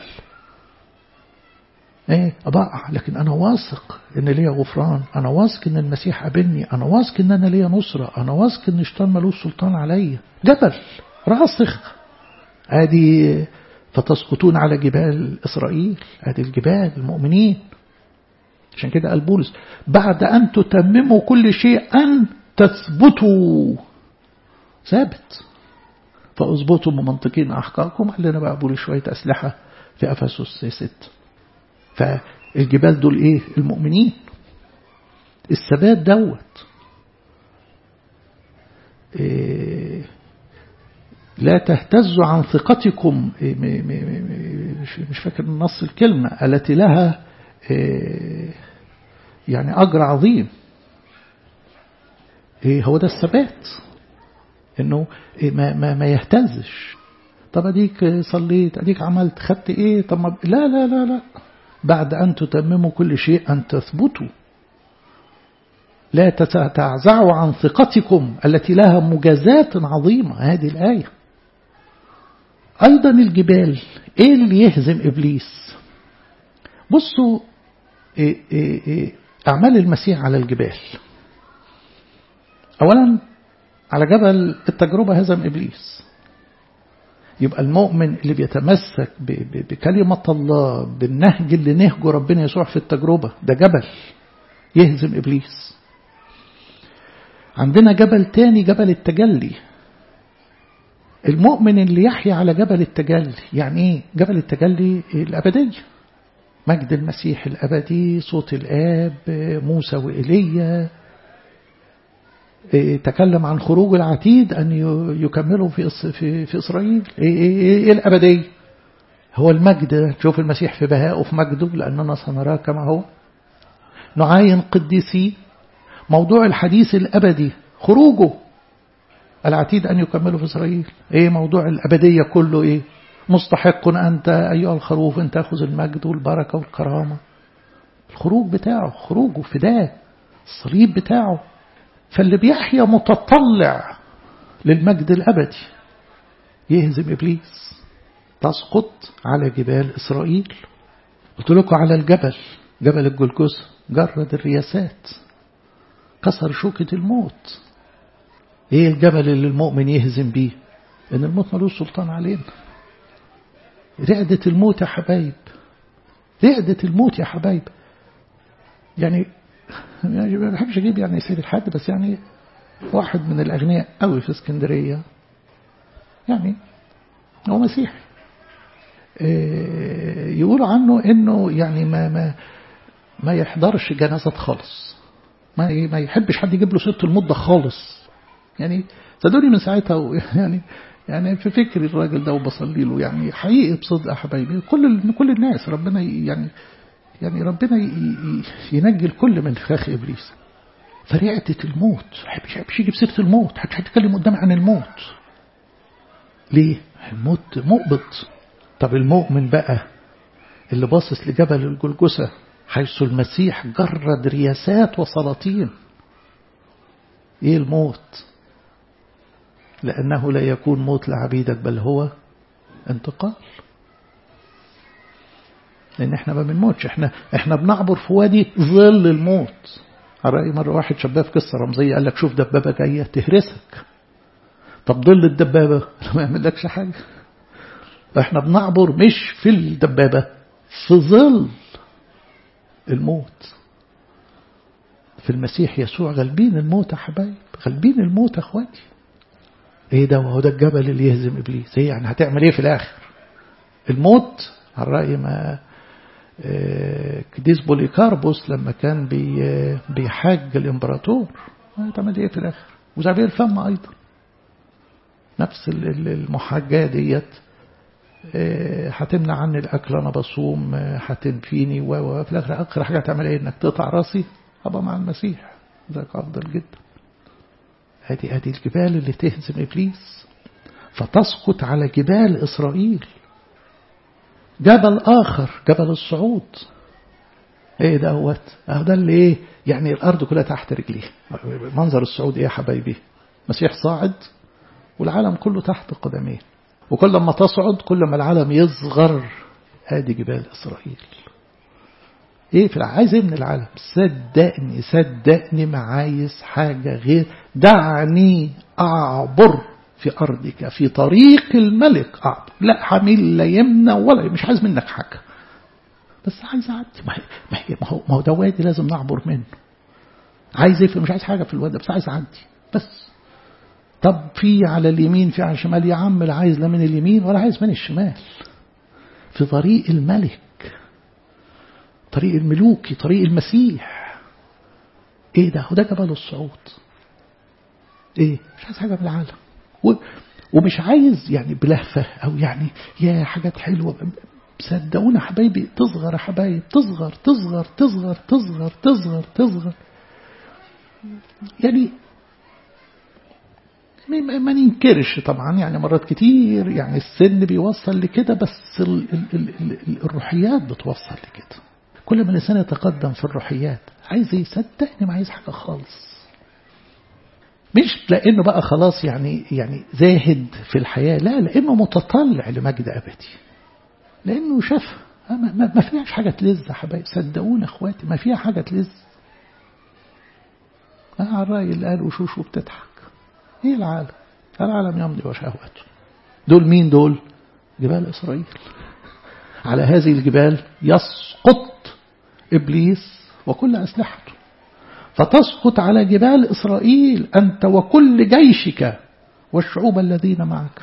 ايه أضاع لكن أنا واثق إن ليا غفران أنا واثق إن المسيح قابلني أنا واثق إن أنا ليا نصرة أنا واثق إن الشيطان ملوش سلطان عليا جبل راسخ ادي فتسقطون على جبال إسرائيل ادي الجبال المؤمنين عشان كده قال بولس بعد أن تتمموا كل شيء أن تثبتوا ثابت فأثبتوا بمنطقين أحقاكم قال لنا بقى بولس شوية أسلحة في أفسس 6 فالجبال دول إيه المؤمنين الثبات دوت إيه لا تهتزوا عن ثقتكم إيه مش فاكر نص الكلمة التي لها إيه يعني أجر عظيم إيه هو ده الثبات انه إيه ما, ما, ما يهتزش طب اديك صليت اديك عملت خدت ايه طب ما لا لا لا لا بعد ان تتمموا كل شيء ان تثبتوا لا تتعزعوا عن ثقتكم التي لها مجازات عظيمة هذه الآية أيضا الجبال إيه اللي يهزم إبليس بصوا إيه إيه إيه أعمال المسيح على الجبال أولا على جبل التجربة هزم إبليس يبقى المؤمن اللي بيتمسك بكلمة الله بالنهج اللي نهجه ربنا يسوع في التجربة ده جبل يهزم إبليس عندنا جبل تاني جبل التجلي المؤمن اللي يحيا على جبل التجلي يعني ايه جبل التجلي الأبدية مجد المسيح الأبدي صوت الآب موسى وإيليا تكلم عن خروج العتيد أن يكملوا في في في إسرائيل إيه, إيه, إيه, إيه الأبدية هو المجد شوف المسيح في بهائه في مجده لأننا سنراه كما هو نعاين قديسي موضوع الحديث الأبدي خروجه العتيد أن يكملوا في إسرائيل إيه موضوع الأبدية كله إيه مستحق أنت أيها الخروف أن تأخذ المجد والبركة والكرامة الخروج بتاعه خروجه فداه الصليب بتاعه فاللي بيحيا متطلع للمجد الأبدي يهزم إبليس تسقط على جبال إسرائيل قلت لكم على الجبل جبل الجلجثة جرد الرياسات كسر شوكة الموت ايه الجبل اللي المؤمن يهزم بيه ان الموت ملوش سلطان علينا رعدة الموت يا حبايب رعدة الموت يا حبايب يعني يعني ما بحبش اجيب يعني سيد الحد بس يعني واحد من الاغنياء قوي في اسكندريه يعني هو مسيحي يقولوا عنه انه يعني ما ما ما يحضرش جنازات خالص ما ما يحبش حد يجيب له سيره المده خالص يعني صدقوني من ساعتها يعني يعني في فكري الراجل ده وبصلي له يعني حقيقي بصدق يا حبايبي كل كل الناس ربنا يعني يعني ربنا ينجي الكل من فخ إبليس فريعة الموت مش يحبش يجيب سيرة الموت محدش هيتكلم قدام عن الموت ليه الموت مقبض طب المؤمن بقى اللي باصص لجبل الجلجسة حيث المسيح جرد رياسات وسلاطين ايه الموت لأنه لا يكون موت لعبيدك بل هو انتقال لأن احنا ما بنموتش احنا احنا بنعبر في وادي ظل الموت على رأي مرة واحد شباب في قصة رمزية قال لك شوف دبابة جاية تهرسك طب ظل الدبابة ما يعملكش حاجة احنا بنعبر مش في الدبابة في ظل الموت في المسيح يسوع غالبين الموت يا حبايب غالبين الموت يا اخواتي ايه ده وهو ده الجبل اللي يهزم ابليس ايه يعني هتعمل ايه في الاخر الموت على رأي ما كديس بوليكاربوس لما كان بي بيحاج الامبراطور هتعمل ايه في الاخر وزعبير الفم ايضا نفس المحاجاه ديت هتمنع عني الاكل انا بصوم هتنفيني وفي الاخر اخر حاجه هتعمل ايه انك تقطع راسي ابقى مع المسيح ذاك افضل جدا هذه هذه الجبال اللي تهزم ابليس فتسقط على جبال اسرائيل جبل آخر جبل الصعود ايه دوت اهو ده اللي ايه يعني الارض كلها تحت رجليه منظر الصعود ايه يا حبايبي مسيح صاعد والعالم كله تحت قدميه وكل ما تصعد كل ما العالم يصغر هذه جبال اسرائيل ايه في عايز ايه من العالم صدقني صدقني ما عايز حاجه غير دعني اعبر في أرضك في طريق الملك أعبد لا حميل لا يمنى ولا مش عايز منك حاجة بس عايز أعدي ما هي ما هو ما هو ده وادي لازم نعبر منه عايز ايه مش عايز حاجة في الوادي بس عايز أعدي بس طب في على اليمين في على الشمال يا عم لا عايز لا من اليمين ولا عايز من الشمال في طريق الملك طريق الملوكي طريق المسيح ايه ده هو ده جبل الصعود ايه مش عايز حاجة من العالم ومش عايز يعني بلهفة أو يعني يا حاجات حلوة صدقونا حبايبي تصغر يا حبايب تصغر تصغر تصغر تصغر تصغر تصغر يعني ما ننكرش طبعا يعني مرات كتير يعني السن بيوصل لكده بس ال ال ال ال الروحيات بتوصل لكده كل ما الإنسان يتقدم في الروحيات عايز يصدقني ما عايز حاجة خالص مش لأنه بقى خلاص يعني يعني زاهد في الحياة لا لأنه متطلع لمجد أبدي لأنه شاف ما, ما فيهاش حاجة تلز يا حبايب صدقونا اخواتي ما فيها حاجة تلز آه الرأي اللي قال وشوش وبتضحك ايه العالم العالم يمضي وشهوته دول مين دول جبال إسرائيل على هذه الجبال يسقط إبليس وكل أسلحته فتسقط على جبال إسرائيل أنت وكل جيشك والشعوب الذين معك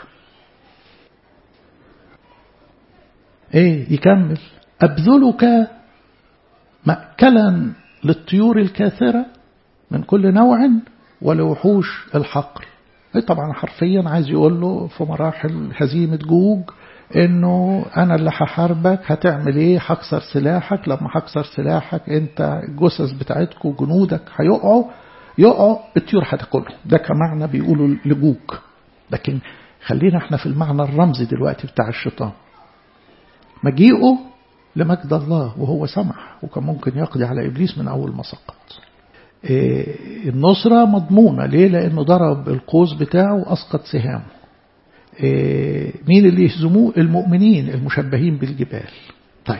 ايه يكمل أبذلك مأكلا للطيور الكاثرة من كل نوع ولوحوش الحقل طبعا حرفيا عايز يقول له في مراحل هزيمة جوج انه انا اللي هحاربك هتعمل ايه هكسر سلاحك لما هكسر سلاحك انت الجثث بتاعتكم جنودك هيقعوا يقعوا الطيور هتاكلهم ده كمعنى بيقولوا لجوج لكن خلينا احنا في المعنى الرمزي دلوقتي بتاع الشيطان مجيئه لمجد الله وهو سمح وكان ممكن يقضي على إبليس من أول ما سقط إيه النصرة مضمونة ليه لأنه ضرب القوس بتاعه وأسقط سهامه إيه مين اللي يهزموه المؤمنين المشبهين بالجبال طيب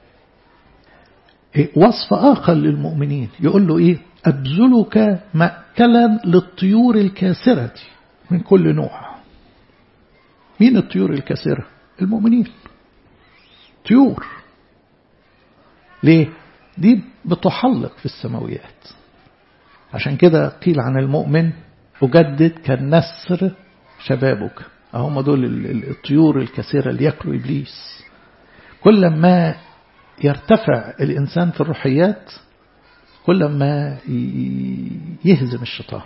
إيه وصف آخر للمؤمنين يقول له إيه أبذلك مأكلا للطيور الكاسرة من كل نوع مين الطيور الكاسرة المؤمنين طيور ليه دي بتحلق في السماويات عشان كده قيل عن المؤمن أجدد كالنسر شبابك هم دول الطيور الكثيرة اللي يأكلوا إبليس كل ما يرتفع الإنسان في الروحيات كل ما يهزم الشيطان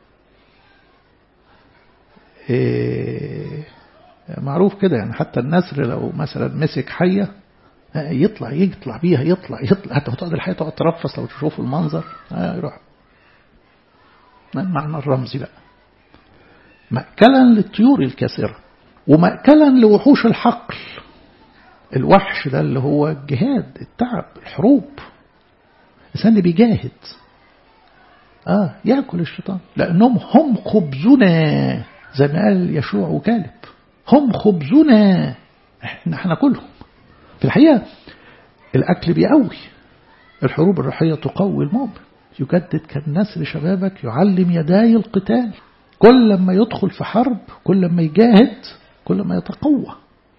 إيه معروف كده يعني حتى النسر لو مثلا مسك حية يطلع يطلع بيها يطلع يطلع حتى تقعد الحية تقعد ترفص لو تشوفوا المنظر يروح المعنى الرمزي بقى مأكلا للطيور الكاسرة ومأكلا لوحوش الحقل الوحش ده اللي هو الجهاد التعب الحروب الإنسان اللي بيجاهد آه يأكل الشيطان لأنهم هم خبزنا زي ما قال يشوع وكالب هم خبزنا احنا هناكلهم في الحقيقة الأكل بيقوي الحروب الروحية تقوي المؤمن يجدد كالنسر شبابك يعلم يداي القتال كل ما يدخل في حرب كل ما يجاهد كل ما يتقوى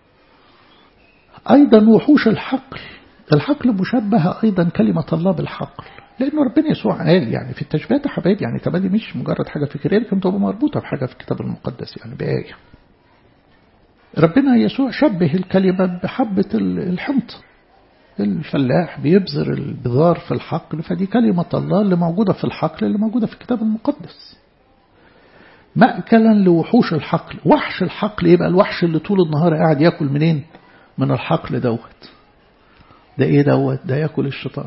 أيضا وحوش الحقل الحقل مشبه أيضا كلمة الله بالحقل لأنه ربنا يسوع قال يعني في التشبيهات يا حبايبي يعني تبادي مش مجرد حاجة فكرية لكن تبقى مربوطة بحاجة في الكتاب المقدس يعني بآية ربنا يسوع شبه الكلمة بحبة الحنطة الفلاح بيبذر البذار في الحقل فدي كلمة الله اللي موجودة في الحقل اللي موجودة في الكتاب المقدس مأكلا لوحوش الحقل وحش الحقل يبقى الوحش اللي طول النهار قاعد ياكل منين من الحقل دوت ده ايه دوت ده ياكل الشيطان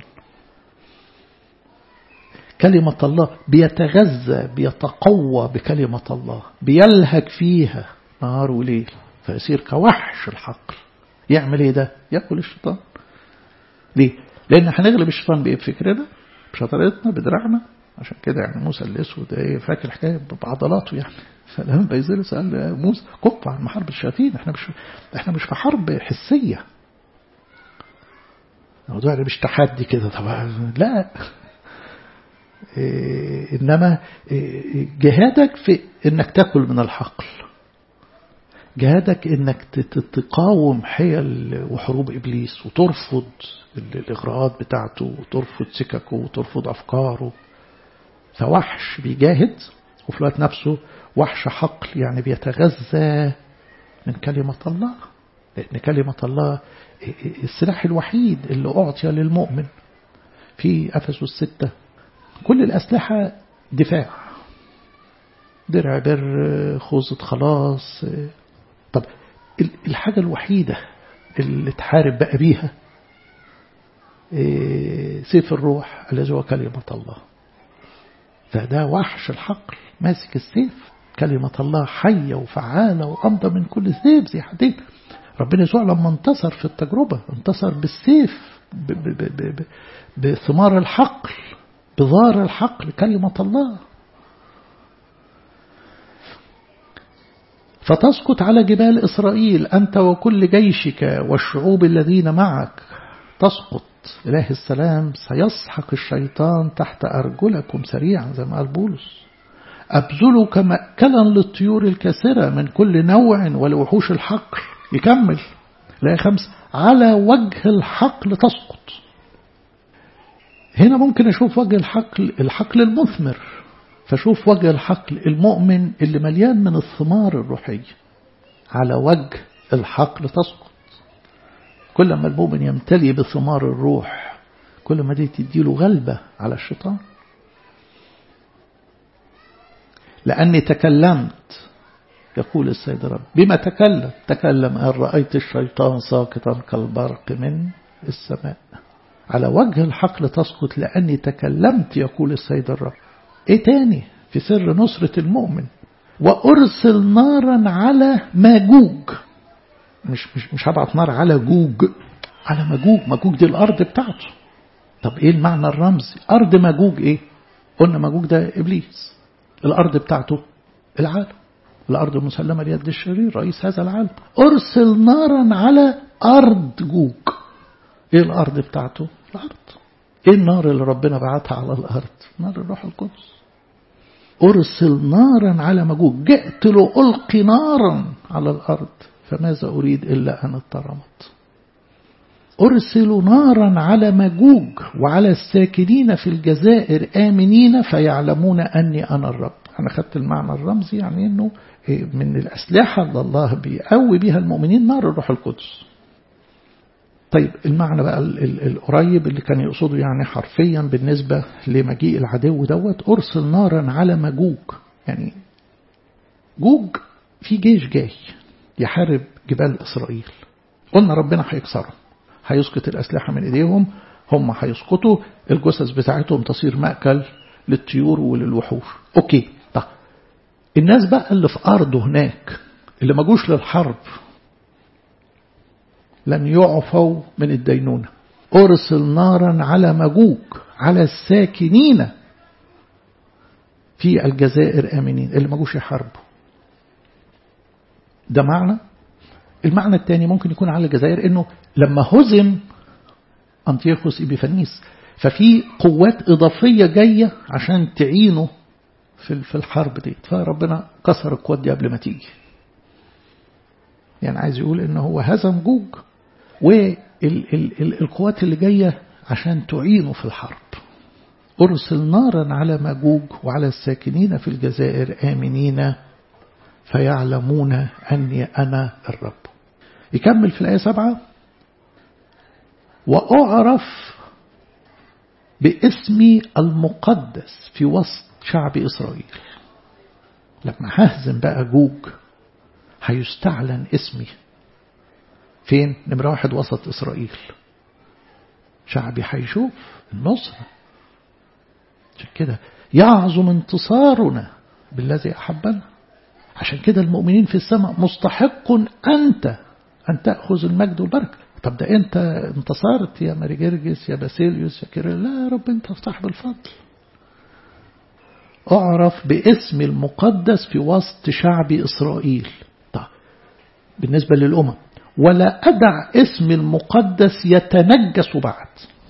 كلمة الله بيتغذى بيتقوى بكلمة الله بيلهج فيها نهار وليل فيصير كوحش الحقل يعمل ايه ده ياكل الشيطان ليه لان هنغلب الشيطان بايه بفكرنا بشطارتنا بدراعنا عشان كده يعني موسى الاسود ايه فاكر الحكايه بعضلاته يعني فلما بيزيل سال موسى كف عن محارب الشياطين احنا مش احنا مش في حرب حسيه الموضوع مش تحدي كده طبعا لا إيه انما إيه جهادك في انك تاكل من الحقل جهادك انك تقاوم حيل وحروب ابليس وترفض الاغراءات بتاعته وترفض سككه وترفض افكاره فوحش بيجاهد وفي الوقت نفسه وحش حقل يعني بيتغذى من كلمة الله لأن كلمة الله السلاح الوحيد اللي أعطي للمؤمن في أفسس الستة كل الأسلحة دفاع درع بر خوذة خلاص طب الحاجة الوحيدة اللي تحارب بقى بيها سيف الروح الذي هو كلمة الله فده وحش الحقل ماسك السيف كلمة الله حية وفعالة وأمضى من كل سيف زي حدين ربنا يسوع لما انتصر في التجربة انتصر بالسيف ب ب ب ب بثمار الحقل بظار الحقل كلمة الله فتسقط على جبال إسرائيل أنت وكل جيشك والشعوب الذين معك تسقط إله السلام سيسحق الشيطان تحت أرجلكم سريعا زي ما قال بولس أبذلك مأكلا للطيور الكاسرة من كل نوع ولوحوش الحقل يكمل لا خمس على وجه الحقل تسقط هنا ممكن أشوف وجه الحقل الحقل المثمر فشوف وجه الحقل المؤمن اللي مليان من الثمار الروحية على وجه الحقل تسقط كل ما المؤمن يمتلي بثمار الروح كل ما دي تديله غلبة على الشيطان لأني تكلمت يقول السيد رب بما تكلم تكلم أن رأيت الشيطان ساقطا كالبرق من السماء على وجه الحقل تسقط لأني تكلمت يقول السيد الرب إيه تاني في سر نصرة المؤمن وأرسل نارا على ماجوج مش مش مش هبعت نار على جوج على ماجوج ماجوج دي الأرض بتاعته طب إيه المعنى الرمزي أرض ماجوج إيه قلنا ماجوج ده إبليس الأرض بتاعته العالم الأرض المسلمة ليد الشرير رئيس هذا العالم أرسل نارا على أرض جوج إيه الأرض بتاعته الأرض إيه النار اللي ربنا بعتها على الأرض نار الروح القدس أرسل نارا على مجوج جئت لألقي نارا على الأرض فماذا أريد إلا أن اترمت أرسل نارا على مجوج وعلى الساكنين في الجزائر آمنين فيعلمون أني أنا الرب أنا خدت المعنى الرمزي يعني أنه من الأسلحة اللي الله بيقوي بها المؤمنين نار الروح القدس طيب المعنى بقى القريب اللي كان يقصده يعني حرفيا بالنسبة لمجيء العدو دوت أرسل نارا على مجوج يعني جوج في جيش جاي يحارب جبال إسرائيل قلنا ربنا هيكسرهم هيسقط الأسلحة من إيديهم هم هيسقطوا الجثث بتاعتهم تصير مأكل للطيور وللوحوش أوكي طب الناس بقى اللي في أرضه هناك اللي ما جوش للحرب لن يعفوا من الدينونة أرسل نارا على مجوج على الساكنين في الجزائر آمنين اللي ما جوش يحاربوا ده معنى المعنى الثاني ممكن يكون على الجزائر انه لما هزم أنتيوخوس إبيفانيس ففي قوات إضافية جاية عشان تعينه في في الحرب دي فربنا كسر القوات دي قبل ما تيجي يعني عايز يقول ان هو هزم جوج والقوات اللي جاية عشان تعينه في الحرب أرسل نارا على مجوج وعلى الساكنين في الجزائر آمنين فيعلمون أني أنا الرب يكمل في الآية سبعة وأعرف باسمي المقدس في وسط شعب إسرائيل لما ههزم بقى جوج هيستعلن اسمي فين نمرة واحد وسط إسرائيل شعبي هيشوف النصرة عشان كده يعظم انتصارنا بالذي أحبنا عشان كده المؤمنين في السماء مستحق أنت أن تأخذ المجد والبركة طب ده أنت انتصرت يا ماري جرجس يا باسيليوس يا كيرل لا يا رب أنت صاحب الفضل أعرف باسم المقدس في وسط شعب إسرائيل طيب بالنسبة للأمم ولا أدع اسم المقدس يتنجس بعد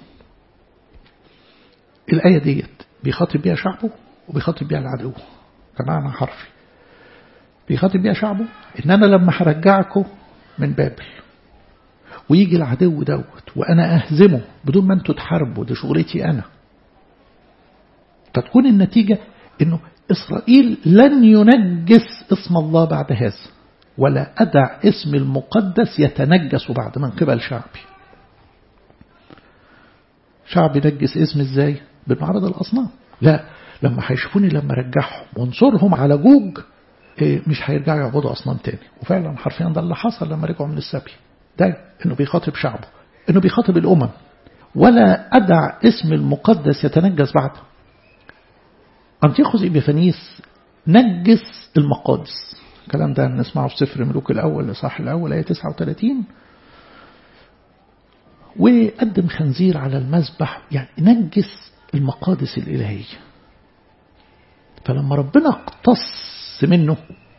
الآية ديت بيخاطب بيها شعبه وبيخاطب بيها العدو كمعنى حرفي بيخاطب بيها شعبه إن أنا لما هرجعكم من بابل ويجي العدو دوت وأنا أهزمه بدون ما أنتوا تحاربوا دي شغلتي أنا فتكون النتيجة أنه إسرائيل لن ينجس اسم الله بعد هذا ولا أدع اسم المقدس يتنجس بعد من قبل شعبي شعبي نجس اسم ازاي بمعرض الأصنام لا لما هيشوفوني لما رجعهم وانصرهم على جوج مش هيرجعوا يعبدوا أصنام تاني وفعلا حرفيا ده اللي حصل لما رجعوا من السبي ده انه بيخاطب شعبه انه بيخاطب الأمم ولا أدع اسم المقدس يتنجس بعد أنتيخوس إبيفانيس نجس المقادس الكلام ده نسمعه في سفر ملوك الأول لصح الأول آية 39 وقدم خنزير على المذبح يعني نجس المقادس الإلهية فلما ربنا اقتص منه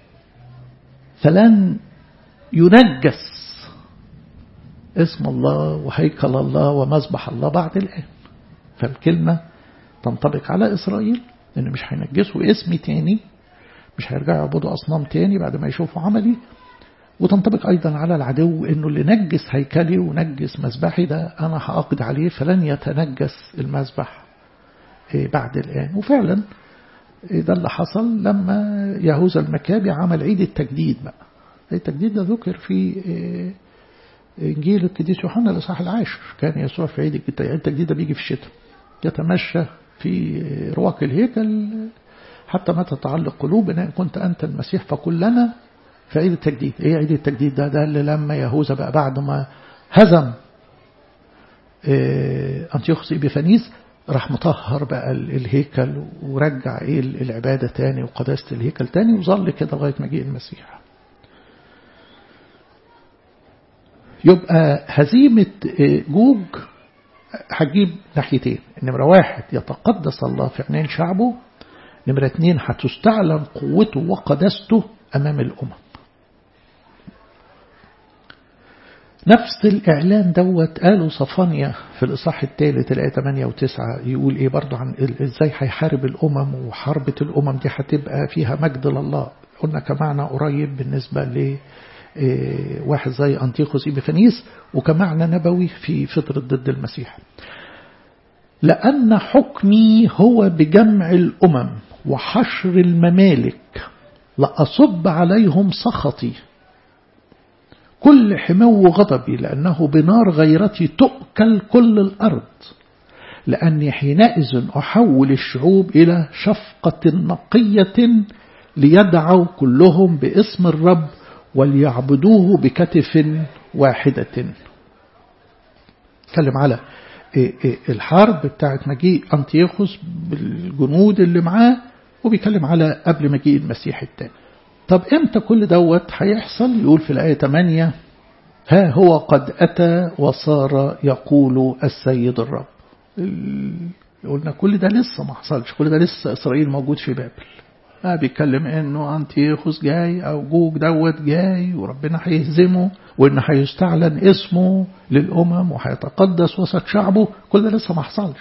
فلن ينجس اسم الله وهيكل الله ومذبح الله بعد الآن فالكلمة تنطبق على إسرائيل لأن مش هينجسوا اسمي تاني مش هيرجعوا يعبدوا أصنام تاني بعد ما يشوفوا عملي وتنطبق أيضا على العدو أنه اللي نجس هيكلي ونجس مذبحي ده أنا هأقضي عليه فلن يتنجس المذبح بعد الآن وفعلا ده اللي حصل لما يهوذا المكابي عمل عيد التجديد بقى التجديد ده ذكر في إنجيل القديس يوحنا الإصحاح العاشر كان يسوع في عيد التجديد ده بيجي في الشتاء يتمشى في رواق الهيكل حتى متى تعلق قلوبنا إن كنت أنت المسيح فقل لنا في عيد التجديد إيه عيد التجديد ده ده اللي لما يهوذا بقى بعد ما هزم إيه أنتيوخوس إبيفانيس راح مطهر بقى الهيكل ورجع إيه العبادة تاني وقداسة الهيكل تاني وظل كده لغاية مجيء المسيح يبقى هزيمة جوج هتجيب ناحيتين نمرة واحد يتقدس الله في عينين شعبه نمرة اتنين هتستعلن قوته وقداسته أمام الأمم نفس الإعلان دوت قاله صفانيا في الإصحاح الثالث الآية 8 و9 يقول إيه برضه عن إزاي هيحارب الأمم وحربة الأمم دي هتبقى فيها مجد لله قلنا كمعنى قريب بالنسبة ل واحد زي أنتيخوس إبيفانيس وكمعنى نبوي في فطرة ضد المسيح لأن حكمي هو بجمع الأمم وحشر الممالك لأصب عليهم سخطي كل حمو غضبي لأنه بنار غيرتي تؤكل كل الأرض لأني حينئذ أحول الشعوب إلى شفقة نقية ليدعوا كلهم باسم الرب وليعبدوه بكتف واحدة تكلم على الحرب بتاعت مجيء أنتيوخوس بالجنود اللي معاه وبيتكلم على قبل مجيء المسيح الثاني طب امتى كل دوت هيحصل يقول في الآية 8 ها هو قد أتى وصار يقول السيد الرب قلنا كل ده لسه ما حصلش كل ده لسه إسرائيل موجود في بابل ما بيتكلم انه انتيخوس جاي او جوج دوت جاي وربنا هيهزمه وان هيستعلن اسمه للامم وهيتقدس وسط شعبه كل ده لسه ما حصلش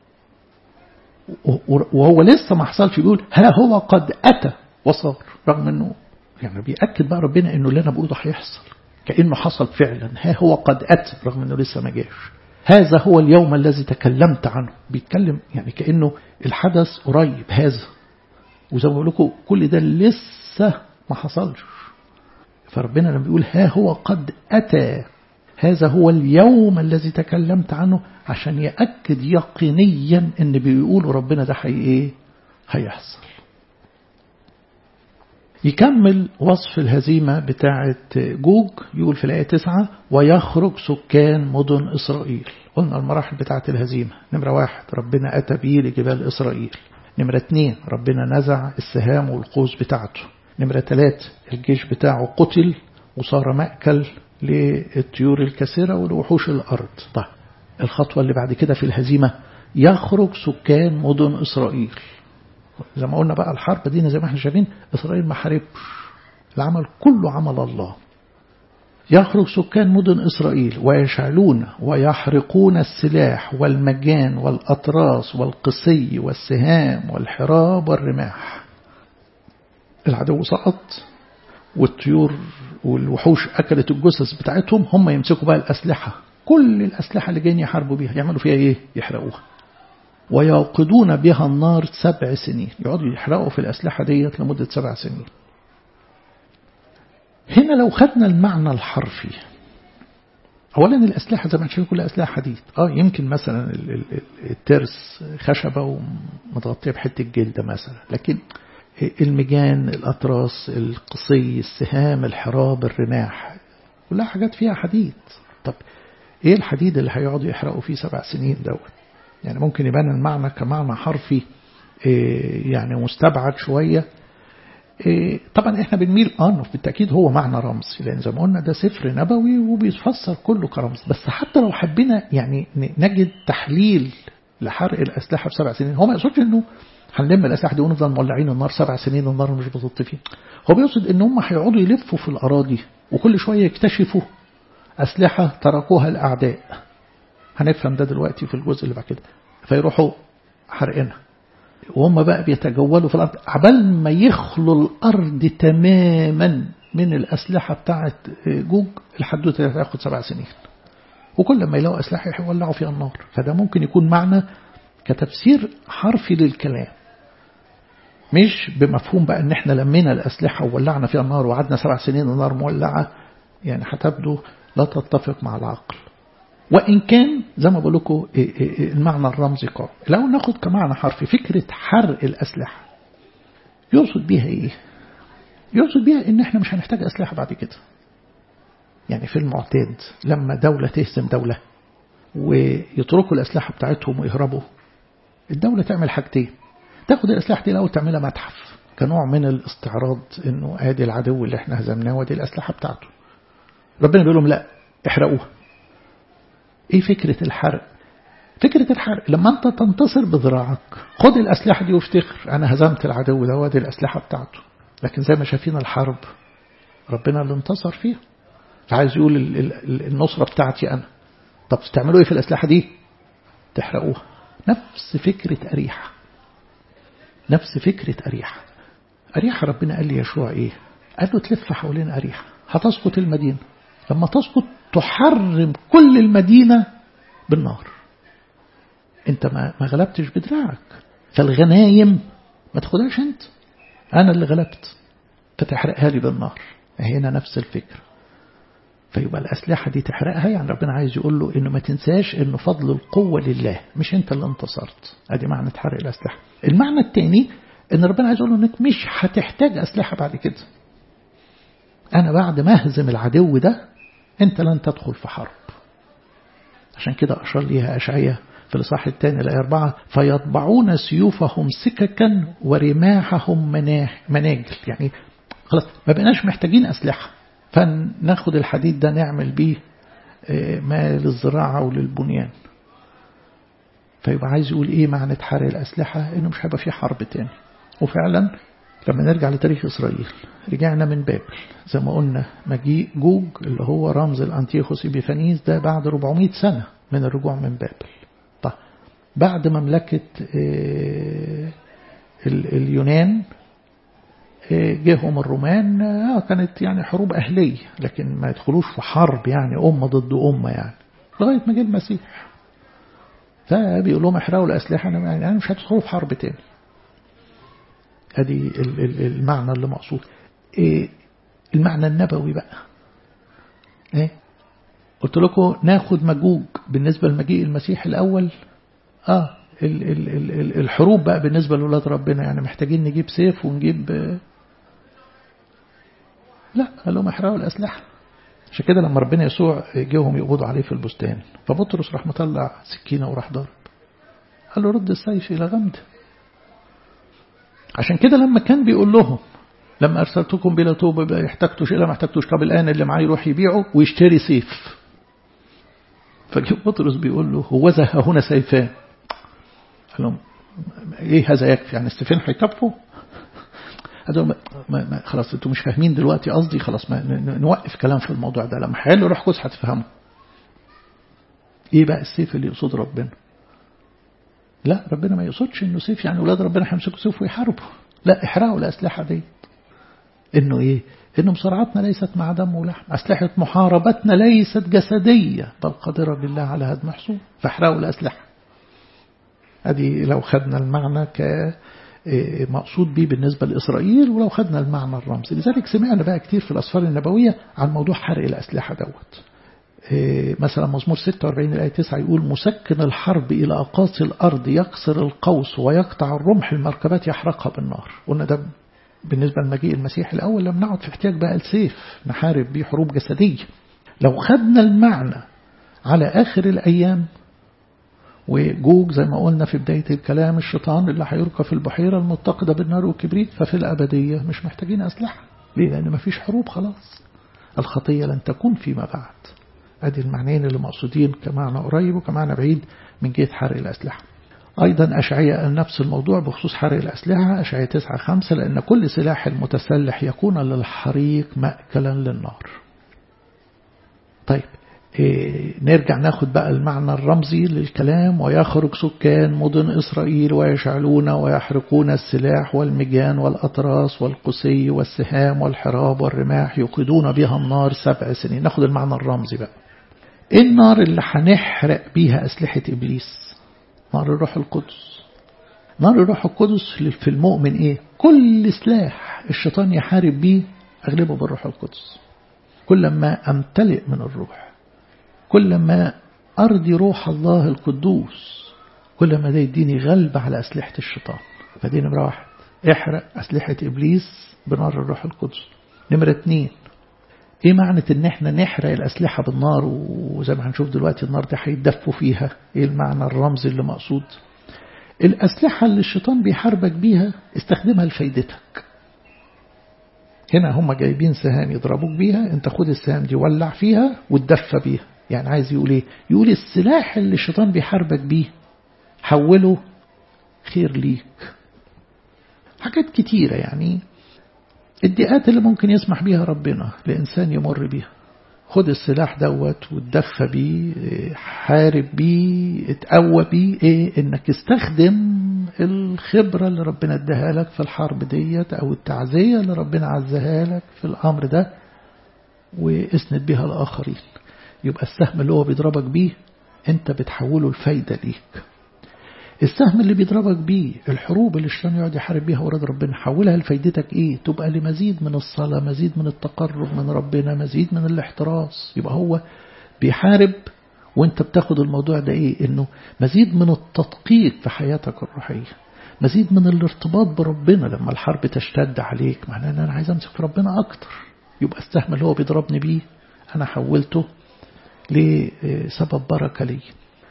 وهو لسه ما حصلش بيقول ها هو قد اتى وصار رغم انه يعني بيأكد بقى ربنا انه اللي انا بقوله هيحصل كانه حصل فعلا ها هو قد اتى رغم انه لسه ما جاش هذا هو اليوم الذي تكلمت عنه بيتكلم يعني كانه الحدث قريب هذا وزي ما بقول لكم كل ده لسه ما حصلش فربنا لما بيقول ها هو قد أتى هذا هو اليوم الذي تكلمت عنه عشان يأكد يقينيا ان بيقولوا ربنا ده حي ايه هيحصل يكمل وصف الهزيمة بتاعة جوج يقول في الآية 9 ويخرج سكان مدن إسرائيل قلنا المراحل بتاعة الهزيمة نمرة واحد ربنا أتى به لجبال إسرائيل نمرة اتنين ربنا نزع السهام والقوس بتاعته نمرة تلاتة الجيش بتاعه قتل وصار مأكل للطيور الكثيرة ولوحوش الأرض طيب الخطوة اللي بعد كده في الهزيمة يخرج سكان مدن إسرائيل زي ما قلنا بقى الحرب دي زي ما احنا شايفين إسرائيل ما حاربش العمل كله عمل الله يخرج سكان مدن إسرائيل ويشعلون ويحرقون السلاح والمجان والأطراس والقصي والسهام والحراب والرماح العدو سقط والطيور والوحوش أكلت الجثث بتاعتهم هم يمسكوا بقى الأسلحة كل الأسلحة اللي جايين يحاربوا بيها يعملوا فيها إيه يحرقوها ويوقدون بها النار سبع سنين يقعدوا يحرقوا في الأسلحة ديت لمدة سبع سنين هنا لو خدنا المعنى الحرفي أولا الأسلحة زي ما شايف كلها أسلحة حديد آه يمكن مثلا الترس خشبة ومتغطية بحتة جلد مثلا لكن المجان الأطراس القصي السهام الحراب الرماح كلها حاجات فيها حديد طب إيه الحديد اللي هيقعدوا يحرقوا فيه سبع سنين دوت يعني ممكن يبان المعنى كمعنى حرفي يعني مستبعد شوية طبعا احنا بنميل اه بالتأكيد هو معنى رمزي لأن زي ما قلنا ده سفر نبوي وبيتفسر كله كرمز بس حتى لو حبينا يعني نجد تحليل لحرق الأسلحة في سبع سنين هو ما يقصدش انه هنلم الأسلحة دي ونفضل مولعين النار سبع سنين النار مش بتطفي هو بيقصد ان هم هيقعدوا يلفوا في الأراضي وكل شوية يكتشفوا أسلحة تركوها الأعداء هنفهم ده دلوقتي في الجزء اللي بعد كده فيروحوا حرقينها وهم بقى بيتجولوا في الأرض عبال ما يخلوا الأرض تماما من الأسلحة بتاعت جوج الحدوتة هتاخد سبع سنين وكل ما يلاقوا أسلحة يولعوا فيها النار فده ممكن يكون معنى كتفسير حرفي للكلام مش بمفهوم بقى ان احنا لمينا الأسلحة وولعنا فيها النار وقعدنا سبع سنين النار مولعة يعني هتبدو لا تتفق مع العقل وإن كان زي ما بقول لكم المعنى الرمزي قوي لو ناخد كمعنى حرفي فكرة حرق الأسلحة يقصد بيها إيه يقصد بيها إن إحنا مش هنحتاج أسلحة بعد كده يعني في المعتاد لما دولة تهزم دولة ويتركوا الأسلحة بتاعتهم ويهربوا الدولة تعمل حاجتين تاخد الأسلحة دي الأول تعملها متحف كنوع من الاستعراض إنه آدي العدو اللي إحنا هزمناه ودي الأسلحة بتاعته ربنا بيقول لهم لا احرقوها إيه فكرة الحرق فكرة الحرق لما أنت تنتصر بذراعك خد الأسلحة دي وافتخر أنا هزمت العدو ده ودي الأسلحة بتاعته لكن زي ما شايفين الحرب ربنا اللي انتصر فيها فعايز يقول النصرة بتاعتي أنا طب تعملوا إيه في الأسلحة دي تحرقوها نفس فكرة أريحة نفس فكرة أريحة أريحة ربنا قال لي يشوع إيه قال له تلف حوالين أريحة هتسقط المدينة لما تسقط تحرم كل المدينة بالنار انت ما ما غلبتش بدراعك فالغنايم ما تاخدهاش انت انا اللي غلبت فتحرقها لي بالنار هنا نفس الفكره فيبقى الأسلحة دي تحرقها يعني ربنا عايز يقول له إنه ما تنساش إنه فضل القوة لله مش أنت اللي انتصرت أدي معنى تحرق الأسلحة المعنى الثاني إن ربنا عايز يقول له إنك مش هتحتاج أسلحة بعد كده أنا بعد ما أهزم العدو ده أنت لن تدخل في حرب عشان كده أشار ليها أشعية في الإصحاح الثاني الآية أربعة فيطبعون سيوفهم سككا ورماحهم مناجل يعني خلاص ما بقناش محتاجين أسلحة فناخد الحديد ده نعمل بيه ما للزراعة وللبنيان فيبقى عايز يقول ايه معنى حرق الأسلحة انه مش هيبقى في حرب تاني وفعلا لما نرجع لتاريخ إسرائيل رجعنا من بابل زي ما قلنا مجيء جوج اللي هو رمز الأنتيخوس إبيفانيس ده بعد 400 سنة من الرجوع من بابل طيب بعد مملكة اليونان جيهم الرومان كانت يعني حروب أهلية لكن ما يدخلوش في حرب يعني أمة ضد أمة يعني لغاية ما جه المسيح فبيقول لهم احرقوا الأسلحة يعني مش هتدخلوا في حرب تاني ادي المعنى اللي مقصود إيه المعنى النبوي بقى ايه قلت لكم ناخد مجوج بالنسبة لمجيء المسيح الأول اه ال ال ال الحروب بقى بالنسبة لأولاد ربنا يعني محتاجين نجيب سيف ونجيب لا قال لهم احرقوا الأسلحة عشان كده لما ربنا يسوع جيهم يقبضوا عليه في البستان فبطرس راح مطلع سكينة وراح ضرب قال له رد السيف إلى غمده عشان كده لما كان بيقول لهم لما أرسلتكم بلا توبة احتجتوا شيء لا ما احتجتوش طب الآن اللي معاه يروح يبيعه ويشتري سيف فجيب بطرس بيقول له هو ها هنا سيفان قال لهم ايه هذا يكفي يعني السيفين هيكفوا هذول ما ما خلاص انتوا مش فاهمين دلوقتي قصدي خلاص ما نوقف كلام في الموضوع ده لما هيقول له روح قدس هتفهموا ايه بقى السيف اللي يقصد ربنا لا ربنا ما يقصدش انه سيف يعني ولاد ربنا هيمسكوا سيف ويحاربوا لا احرقوا الاسلحه دي انه ايه انه مصارعتنا ليست مع دم ولحم اسلحه محاربتنا ليست جسديه بل قادره بالله على هدم حصول فاحرقوا الاسلحه ادي لو خدنا المعنى ك مقصود به بالنسبة لإسرائيل ولو خدنا المعنى الرمزي لذلك سمعنا بقى كتير في الأسفار النبوية عن موضوع حرق الأسلحة دوت مثلا مزمور 46 الآية 9 يقول مسكن الحرب إلى أقاصي الأرض يكسر القوس ويقطع الرمح المركبات يحرقها بالنار قلنا ده بالنسبة لمجيء المسيح الأول لم نعد في احتياج بقى السيف نحارب بيه حروب جسدية لو خدنا المعنى على آخر الأيام وجوج زي ما قلنا في بداية الكلام الشيطان اللي هيلقى في البحيرة المتقدة بالنار والكبريت ففي الأبدية مش محتاجين أسلحة ليه؟ لأن مفيش حروب خلاص الخطية لن تكون فيما بعد أدي المعنيين اللي مقصودين كمعنى قريب وكمعنى بعيد من جهة حرق الأسلحة أيضا أشعية نفس الموضوع بخصوص حرق الأسلحة أشعية 9 5 لأن كل سلاح المتسلح يكون للحريق مأكلا للنار طيب إيه نرجع ناخد بقى المعنى الرمزي للكلام ويخرج سكان مدن إسرائيل ويشعلون ويحرقون السلاح والمجان والأطراس والقسي والسهام والحراب والرماح يوقدون بها النار سبع سنين ناخد المعنى الرمزي بقى إيه النار اللي هنحرق بيها أسلحة إبليس نار الروح القدس نار الروح القدس في المؤمن إيه كل سلاح الشيطان يحارب بيه أغلبه بالروح القدس كل ما أمتلئ من الروح كل ما أرضي روح الله القدوس كل ما ده يديني غلبة على أسلحة الشيطان فدي نمرة واحد احرق أسلحة إبليس بنار الروح القدس نمرة اتنين ايه معنى ان احنا نحرق الأسلحة بالنار وزي ما هنشوف دلوقتي النار دي هيتدفوا فيها ايه المعنى الرمزي اللي مقصود الأسلحة اللي الشيطان بيحاربك بيها استخدمها لفايدتك هنا هم جايبين سهام يضربوك بيها انت خد السهام دي ولع فيها وتدفى بيها يعني عايز يقول ايه يقول السلاح اللي الشيطان بيحاربك بيه حوله خير ليك حاجات كتيرة يعني الدقات اللي ممكن يسمح بيها ربنا لإنسان يمر بيها خد السلاح دوت وتدفى بيه حارب بيه اتقوى بيه ايه انك استخدم الخبرة اللي ربنا اداها لك في الحرب ديت او التعزية اللي ربنا عزها لك في الامر ده واسند بيها الاخرين يبقى السهم اللي هو بيضربك بيه انت بتحوله الفايدة ليك السهم اللي بيضربك بيه الحروب اللي الشيطان يقعد يحارب بيها وراد ربنا حولها لفايدتك ايه تبقى لمزيد من الصلاة مزيد من التقرب من ربنا مزيد من الاحتراس يبقى هو بيحارب وانت بتاخد الموضوع ده ايه انه مزيد من التدقيق في حياتك الروحية مزيد من الارتباط بربنا لما الحرب تشتد عليك معناه ان انا عايز امسك في ربنا اكتر يبقى السهم اللي هو بيضربني بيه انا حولته لسبب بركة لي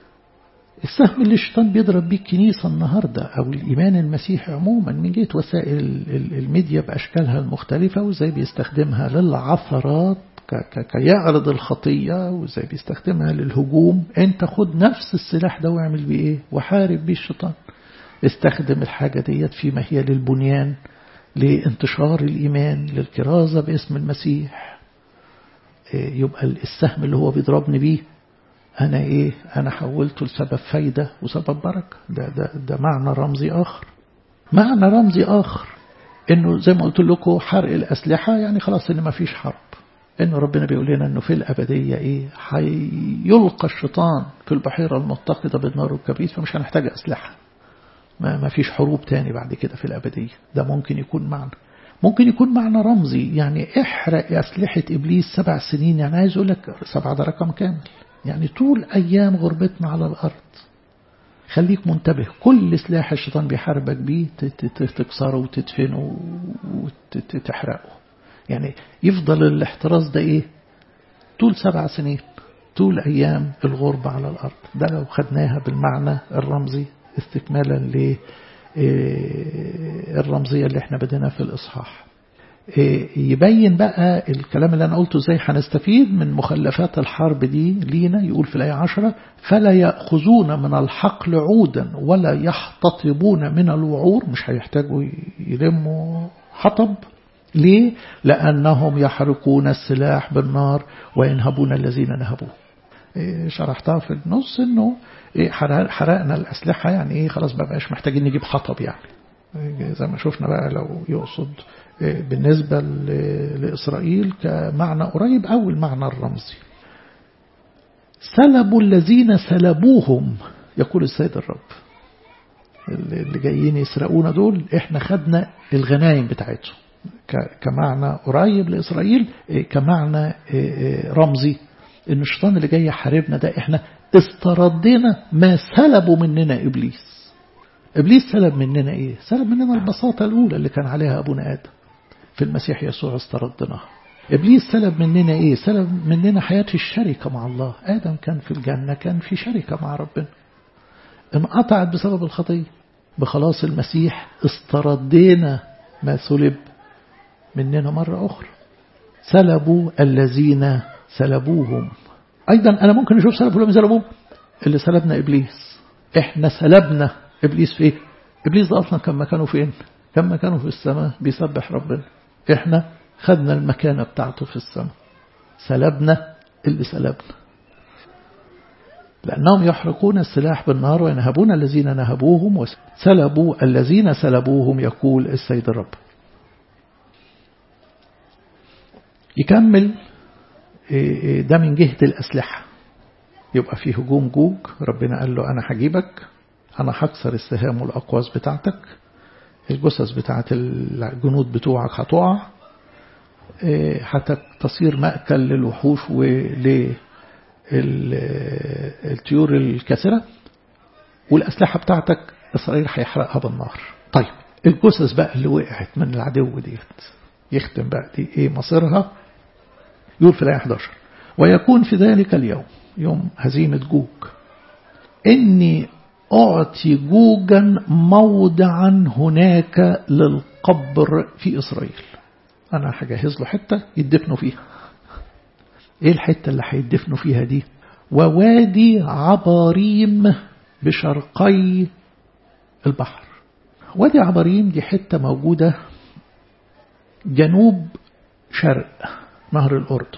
السهم اللي الشيطان بيضرب بيه الكنيسة النهاردة أو الإيمان المسيحي عموما من جهة وسائل الميديا بأشكالها المختلفة وإزاي بيستخدمها للعثرات كيعرض الخطية وإزاي بيستخدمها للهجوم أنت خد نفس السلاح ده واعمل بيه إيه وحارب بيه الشيطان استخدم الحاجة ديت فيما هي للبنيان لانتشار الإيمان للكرازة باسم المسيح يبقى السهم اللي هو بيضربني بيه أنا إيه أنا حولته لسبب فايدة وسبب بركة ده, ده, ده معنى رمزي آخر معنى رمزي آخر إنه زي ما قلت لكم حرق الأسلحة يعني خلاص إن ما فيش حرب إنه ربنا بيقول لنا إنه في الأبدية إيه هيلقى الشيطان في البحيرة المتقدة بالنار والكبريت فمش هنحتاج أسلحة ما, ما فيش حروب تاني بعد كده في الأبدية ده ممكن يكون معنى ممكن يكون معنى رمزي يعني احرق أسلحة إبليس سبع سنين يعني عايز أقول لك سبعة ده رقم كامل يعني طول أيام غربتنا على الأرض خليك منتبه كل سلاح الشيطان بيحاربك بيه تكسره وتدفنه وتحرقه يعني يفضل الاحتراز ده ايه طول سبع سنين طول أيام الغربة على الأرض ده لو خدناها بالمعنى الرمزي استكمالا للرمزية اللي احنا بدينا في الإصحاح يبين بقى الكلام اللي أنا قلته ازاي هنستفيد من مخلفات الحرب دي لينا يقول في الآية عشرة فلا يأخذون من الحقل عودا ولا يحتطبون من الوعور مش هيحتاجوا يلموا حطب ليه؟ لأنهم يحرقون السلاح بالنار وينهبون الذين نهبوه شرحتها في النص انه حرقنا الأسلحة يعني ايه خلاص ما بقاش محتاجين نجيب حطب يعني زي ما شفنا بقى لو يقصد بالنسبة لإسرائيل كمعنى قريب أو المعنى الرمزي سلبوا الذين سلبوهم يقول السيد الرب اللي جايين يسرقونا دول احنا خدنا الغنايم بتاعتهم كمعنى قريب لإسرائيل كمعنى رمزي ان الشيطان اللي جاي يحاربنا ده احنا استردنا ما سلبوا مننا إبليس إبليس سلب مننا إيه سلب مننا البساطة الأولى اللي كان عليها أبونا آدم في المسيح يسوع استردناها إبليس سلب مننا إيه سلب مننا حياة الشركة مع الله آدم كان في الجنة كان في شركة مع ربنا انقطعت بسبب الخطية بخلاص المسيح استردينا ما سلب مننا مرة أخرى سلبوا الذين سلبوهم أيضا أنا ممكن أشوف سلبوا لهم سلبوهم اللي سلبنا إبليس إحنا سلبنا إبليس في إيه إبليس ده أصلا كان مكانه فين كان مكانه في السماء بيسبح ربنا إحنا خدنا المكانة بتاعته في السماء سلبنا اللي سلبنا لأنهم يحرقون السلاح بالنار وينهبون الذين نهبوهم وسلبوا الذين سلبوهم يقول السيد الرب يكمل ده من جهة الأسلحة يبقى في هجوم جوج ربنا قال له أنا هجيبك أنا هكسر السهام والأقواس بتاعتك الجثث بتاعت الجنود بتوعك هتقع هتصير مأكل للوحوش وللطيور الكاسرة والأسلحة بتاعتك إسرائيل هيحرقها بالنار طيب الجثث بقى اللي وقعت من العدو ديت يختم بقى دي ايه مصيرها يقول في الآية 11 ويكون في ذلك اليوم يوم هزيمة جوج إني أعطي جوجا موضعا هناك للقبر في إسرائيل أنا هجهز له حتة يدفنوا فيها إيه الحتة اللي هيدفنوا فيها دي ووادي عباريم بشرقي البحر وادي عباريم دي حتة موجودة جنوب شرق نهر الأردن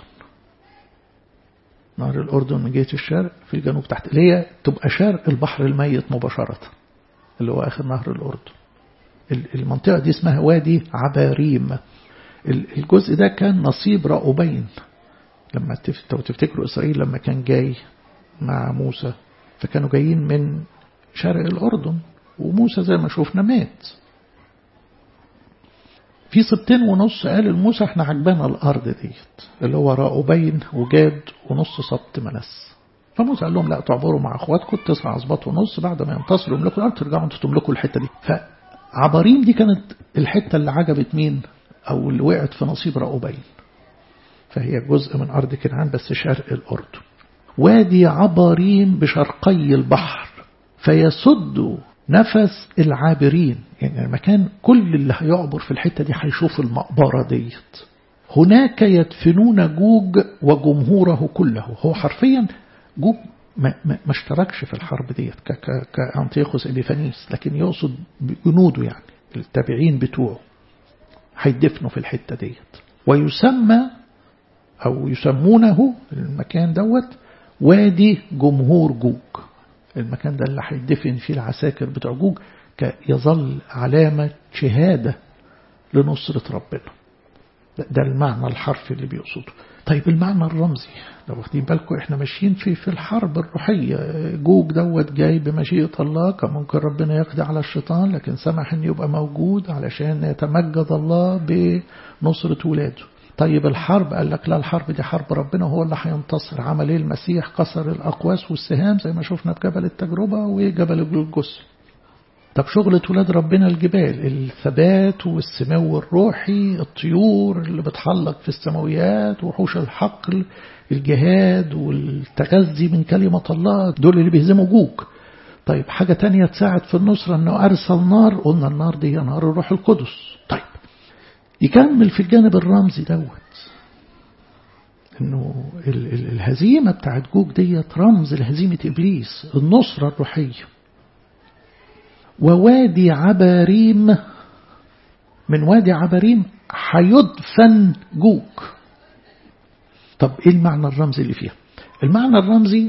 نهر الأردن من جهة الشرق في الجنوب تحت اللي هي تبقى شرق البحر الميت مباشرة اللي هو آخر نهر الأردن المنطقة دي اسمها وادي عباريم الجزء ده كان نصيب رأوبين لما تفتكروا إسرائيل لما كان جاي مع موسى فكانوا جايين من شرق الأردن وموسى زي ما شوفنا مات في سبتين ونص قال الموسى احنا عجبانا الأرض ديت اللي هو راؤوبين وجاد ونص سبت منس فموسى قال لهم لا تعبروا مع اخواتكم تسعة أسباط ونص بعد ما ينتصروا يملكوا الأرض ترجعوا انتوا تملكوا الحتة دي فعباريم دي كانت الحتة اللي عجبت مين أو اللي وقعت في نصيب راؤوبين فهي جزء من أرض كنعان بس شرق الأردن وادي عباريم بشرقي البحر فيسد نفس العابرين يعني المكان كل اللي هيعبر في الحتة دي هيشوف المقبرة ديت هناك يدفنون جوج وجمهوره كله هو حرفيا جوج ما, ما, ما اشتركش في الحرب ديت كأنطيخوس إليفانيس لكن يقصد جنوده يعني التابعين بتوعه هيدفنوا في الحتة ديت ويسمى أو يسمونه المكان دوت وادي جمهور جوج المكان ده اللي هيدفن فيه العساكر بتوع جوج يظل علامة شهادة لنصرة ربنا ده المعنى الحرفي اللي بيقصده طيب المعنى الرمزي لو واخدين بالكم احنا ماشيين في في الحرب الروحية جوج دوت جاي بمشيئة الله كان ممكن ربنا يقضي على الشيطان لكن سمح ان يبقى موجود علشان يتمجد الله بنصرة ولاده طيب الحرب قال لك لا الحرب دي حرب ربنا هو اللي هينتصر عمل ايه المسيح كسر الأقواس والسهام زي ما شفنا في جبل التجربة وجبل الجلجس طب شغلة ولاد ربنا الجبال الثبات والسمو الروحي الطيور اللي بتحلق في السماويات وحوش الحقل الجهاد والتغذي من كلمة الله دول اللي بيهزموا جوج طيب حاجة تانية تساعد في النصرة انه ارسل نار قلنا النار دي نار الروح القدس طيب يكمل في الجانب الرمزي دوت انه الهزيمة بتاعت جوج ديت رمز لهزيمة ابليس النصرة الروحية ووادي عباريم من وادي عباريم هيدفن جوج طب ايه المعنى الرمزي اللي فيها المعنى الرمزي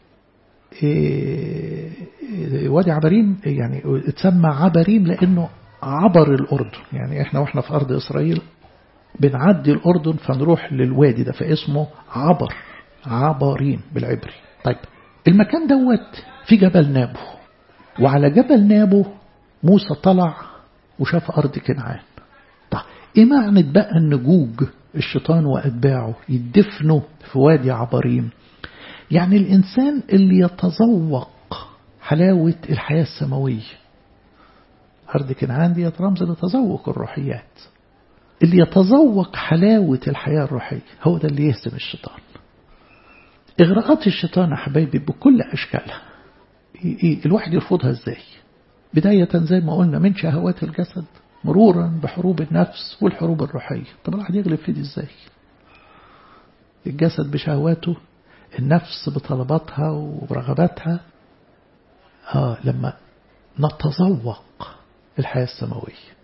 إيه وادي عباريم يعني اتسمى عباريم لانه عبر الأردن يعني احنا واحنا في أرض إسرائيل بنعدي الأردن فنروح للوادي ده فاسمه عبر عبارين بالعبري طيب المكان دوت في جبل نابو وعلى جبل نابو موسى طلع وشاف أرض كنعان طيب إيه معنى بقى أن جوج الشيطان وأتباعه يدفنوا في وادي عباريم يعني الإنسان اللي يتذوق حلاوة الحياة السماوية أرض كنعان دي رمز لتذوق الروحيات اللي يتذوق حلاوة الحياة الروحية هو ده اللي يهزم الشيطان إغراءات الشيطان يا حبايبي بكل أشكالها إيه الواحد يرفضها إزاي بداية زي ما قلنا من شهوات الجسد مرورا بحروب النفس والحروب الروحية طب الواحد يغلب في دي إزاي الجسد بشهواته النفس بطلباتها ورغباتها آه لما نتذوق الحياة السماوية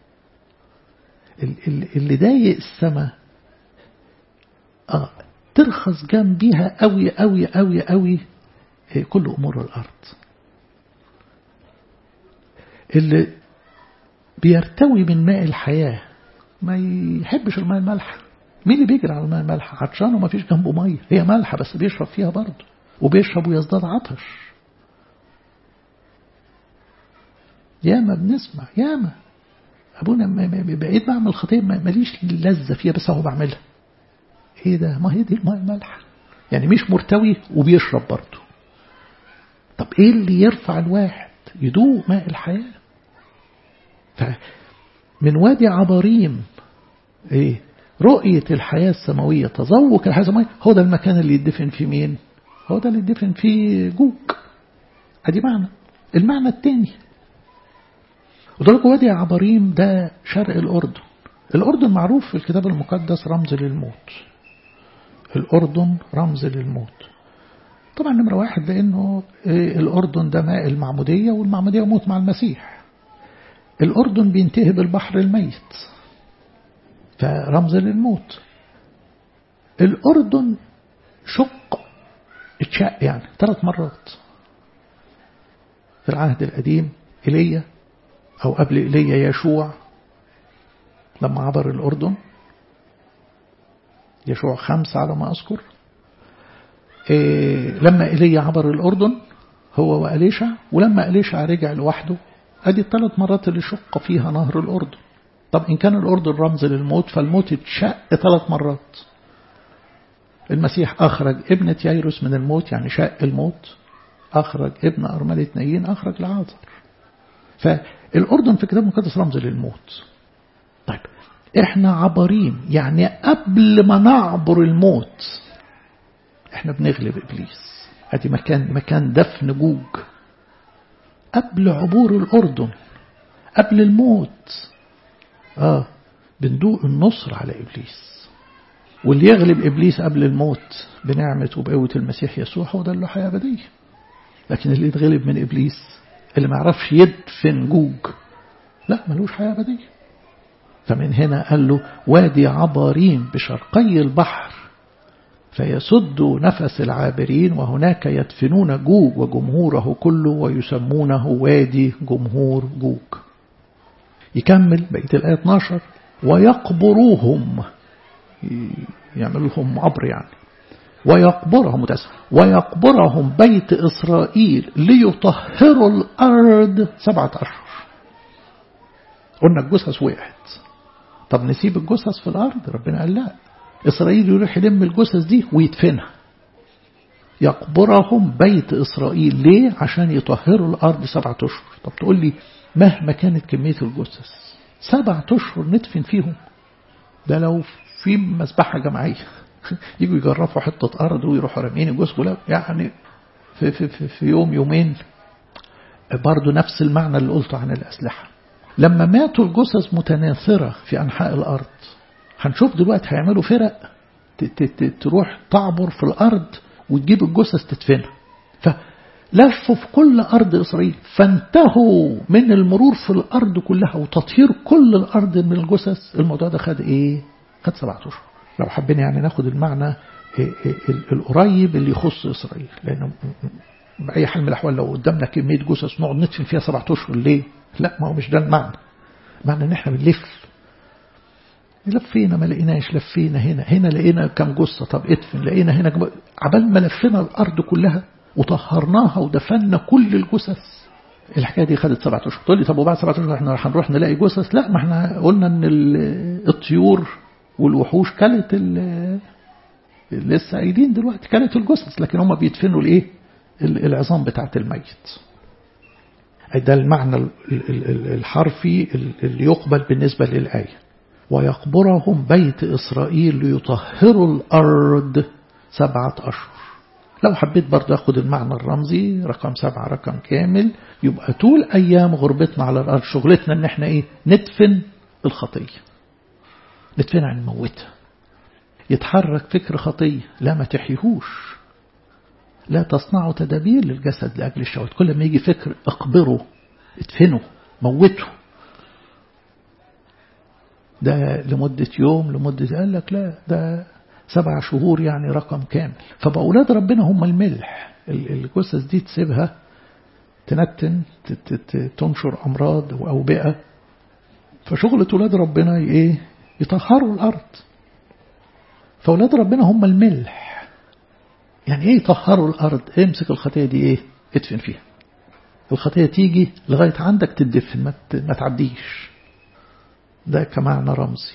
اللي ضايق السماء آه ترخص جنبيها قوي قوي قوي قوي كل أمور الأرض اللي بيرتوي من ماء الحياة ما يحبش الماء المالحة مين اللي بيجري على الماء المالحة عطشان وما فيش جنبه مية هي مالحة بس بيشرب فيها برضه وبيشرب ويزداد عطش ياما بنسمع ياما أبونا بقيت بعمل خطية ماليش لذة فيها بس هو بعملها ايه ده ما هي دي الماء المالحة يعني مش مرتوي وبيشرب برضه طب ايه اللي يرفع الواحد يدوق ماء الحياة من وادي عبريم ايه رؤية الحياة السماوية تذوق الحياة السماوية هو ده المكان اللي يدفن فيه مين هو ده اللي يدفن فيه جوج ادي معنى المعنى الثاني ودرك وادي عبريم ده شرق الأردن الأردن معروف في الكتاب المقدس رمز للموت الأردن رمز للموت طبعا نمرة واحد لأنه الأردن ده ماء المعمودية والمعمودية موت مع المسيح الأردن بينتهي بالبحر الميت فرمز للموت الأردن شق اتشق يعني ثلاث مرات في العهد القديم إيليا أو قبل إيليا يشوع لما عبر الأردن يشوع خمسة على ما أذكر إيه لما إيليا عبر الأردن هو وأليشع ولما أليشع رجع لوحده أدي الثلاث مرات اللي شق فيها نهر الأردن طب إن كان الأردن رمز للموت فالموت اتشق ثلاث مرات المسيح أخرج ابنة ييروس من الموت يعني شق الموت أخرج ابن أرملة نايين أخرج لعازر فالأردن في الكتاب المقدس رمز للموت طيب احنا عبرين يعني قبل ما نعبر الموت احنا بنغلب إبليس ادي مكان مكان دفن جوج قبل عبور الأردن قبل الموت آه بندوق النصر على إبليس واللي يغلب إبليس قبل الموت بنعمة وبقوة المسيح يسوع هو ده له حياة أبدية لكن اللي يتغلب من إبليس اللي ما يعرفش يدفن جوج لا ملوش حياة أبدية فمن هنا قال له وادي عبارين بشرقي البحر فيسد نفس العابرين وهناك يدفنون جوج وجمهوره كله ويسمونه وادي جمهور جوج يكمل بقية الآية 12 ويقبروهم يعمل لهم عبر يعني ويقبرهم متأسف ويقبرهم بيت إسرائيل ليطهروا الأرض سبعة أشهر قلنا الجثث وقعت طب نسيب الجثث في الأرض ربنا قال لا إسرائيل يروح يلم الجثث دي ويدفنها يقبرهم بيت إسرائيل ليه عشان يطهروا الأرض سبعة أشهر طب تقول لي مهما كانت كمية الجثث سبعة أشهر ندفن فيهم ده لو في مسبحة جماعية يجوا يجرفوا حتة أرض ويروحوا رامين الجثث ولا يعني في, في, في, في يوم يومين برضو نفس المعنى اللي قلته عن الأسلحة لما ماتوا الجثث متناثرة في أنحاء الأرض هنشوف دلوقتي هيعملوا فرق تروح تعبر في الأرض وتجيب الجثث تدفنها فلفوا في كل أرض إسرائيل فانتهوا من المرور في الأرض كلها وتطهير كل الأرض من الجثث الموضوع ده خد إيه؟ خد سبعة أشهر لو حبينا يعني ناخد المعنى القريب اللي يخص إسرائيل لأنه بأي حال من الأحوال لو قدامنا كمية جثث نقعد ندفن فيها سبعة أشهر ليه؟ لا ما هو مش ده المعنى معنى ان احنا بنلف لفينا ما لقيناش لفينا هنا هنا لقينا كم جثة طب ادفن لقينا هنا جم... عبال ما لفينا الأرض كلها وطهرناها ودفنا كل الجثث الحكاية دي خدت سبعة أشهر تقول لي طب وبعد سبعة أشهر احنا هنروح نلاقي جثث لا ما احنا قلنا ان الطيور والوحوش كانت لسه قايلين دلوقتي كانت الجثث لكن هم بيدفنوا الايه العظام بتاعت الميت ده المعنى الحرفي اللي يقبل بالنسبة للآية ويقبرهم بيت إسرائيل ليطهروا الأرض سبعة أشهر لو حبيت برضه أخد المعنى الرمزي رقم سبعة رقم كامل يبقى طول أيام غربتنا على الأرض شغلتنا إن احنا إيه ندفن الخطية ندفنها عن نموتها يتحرك فكر خطية لا ما تحيهوش لا تصنعوا تدابير للجسد لأجل الشهوات كل ما يجي فكر اقبره ادفنه موته ده لمدة يوم لمدة قال لك لا ده سبع شهور يعني رقم كامل فبأولاد ربنا هم الملح الجثث دي تسيبها تنتن تنشر أمراض وأوبئة فشغلة أولاد ربنا إيه يطهروا الأرض فأولاد ربنا هم الملح يعني ايه يطهروا الارض امسك الخطيه دي ايه ادفن فيها الخطيه تيجي لغايه عندك تدفن ما, ما تعديش ده كمعنى رمزي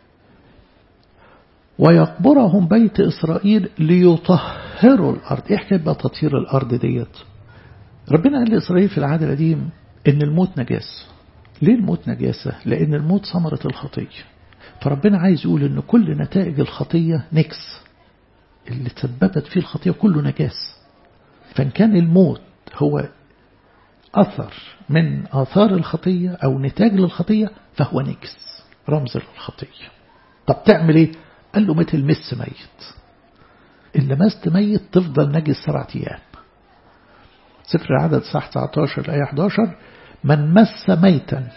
ويقبرهم بيت اسرائيل ليطهروا الارض ايه حكايه بقى تطهير الارض ديت ربنا قال لاسرائيل في العهد القديم ان الموت نجاس ليه الموت نجاسة لأن الموت ثمرة الخطية فربنا عايز يقول أن كل نتائج الخطية نكس اللي تسببت فيه الخطية كله نجاس فإن كان الموت هو أثر من آثار الخطية أو نتاج للخطية فهو نكس رمز للخطية طب تعمل إيه قال له مثل مس ميت إن لمست ميت تفضل نجس سبعة أيام سفر العدد صح 19 الآية 11 من مس ميتا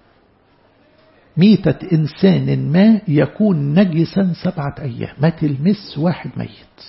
ميتة إنسان ما يكون نجسا سبعة أيام ما تلمس واحد ميت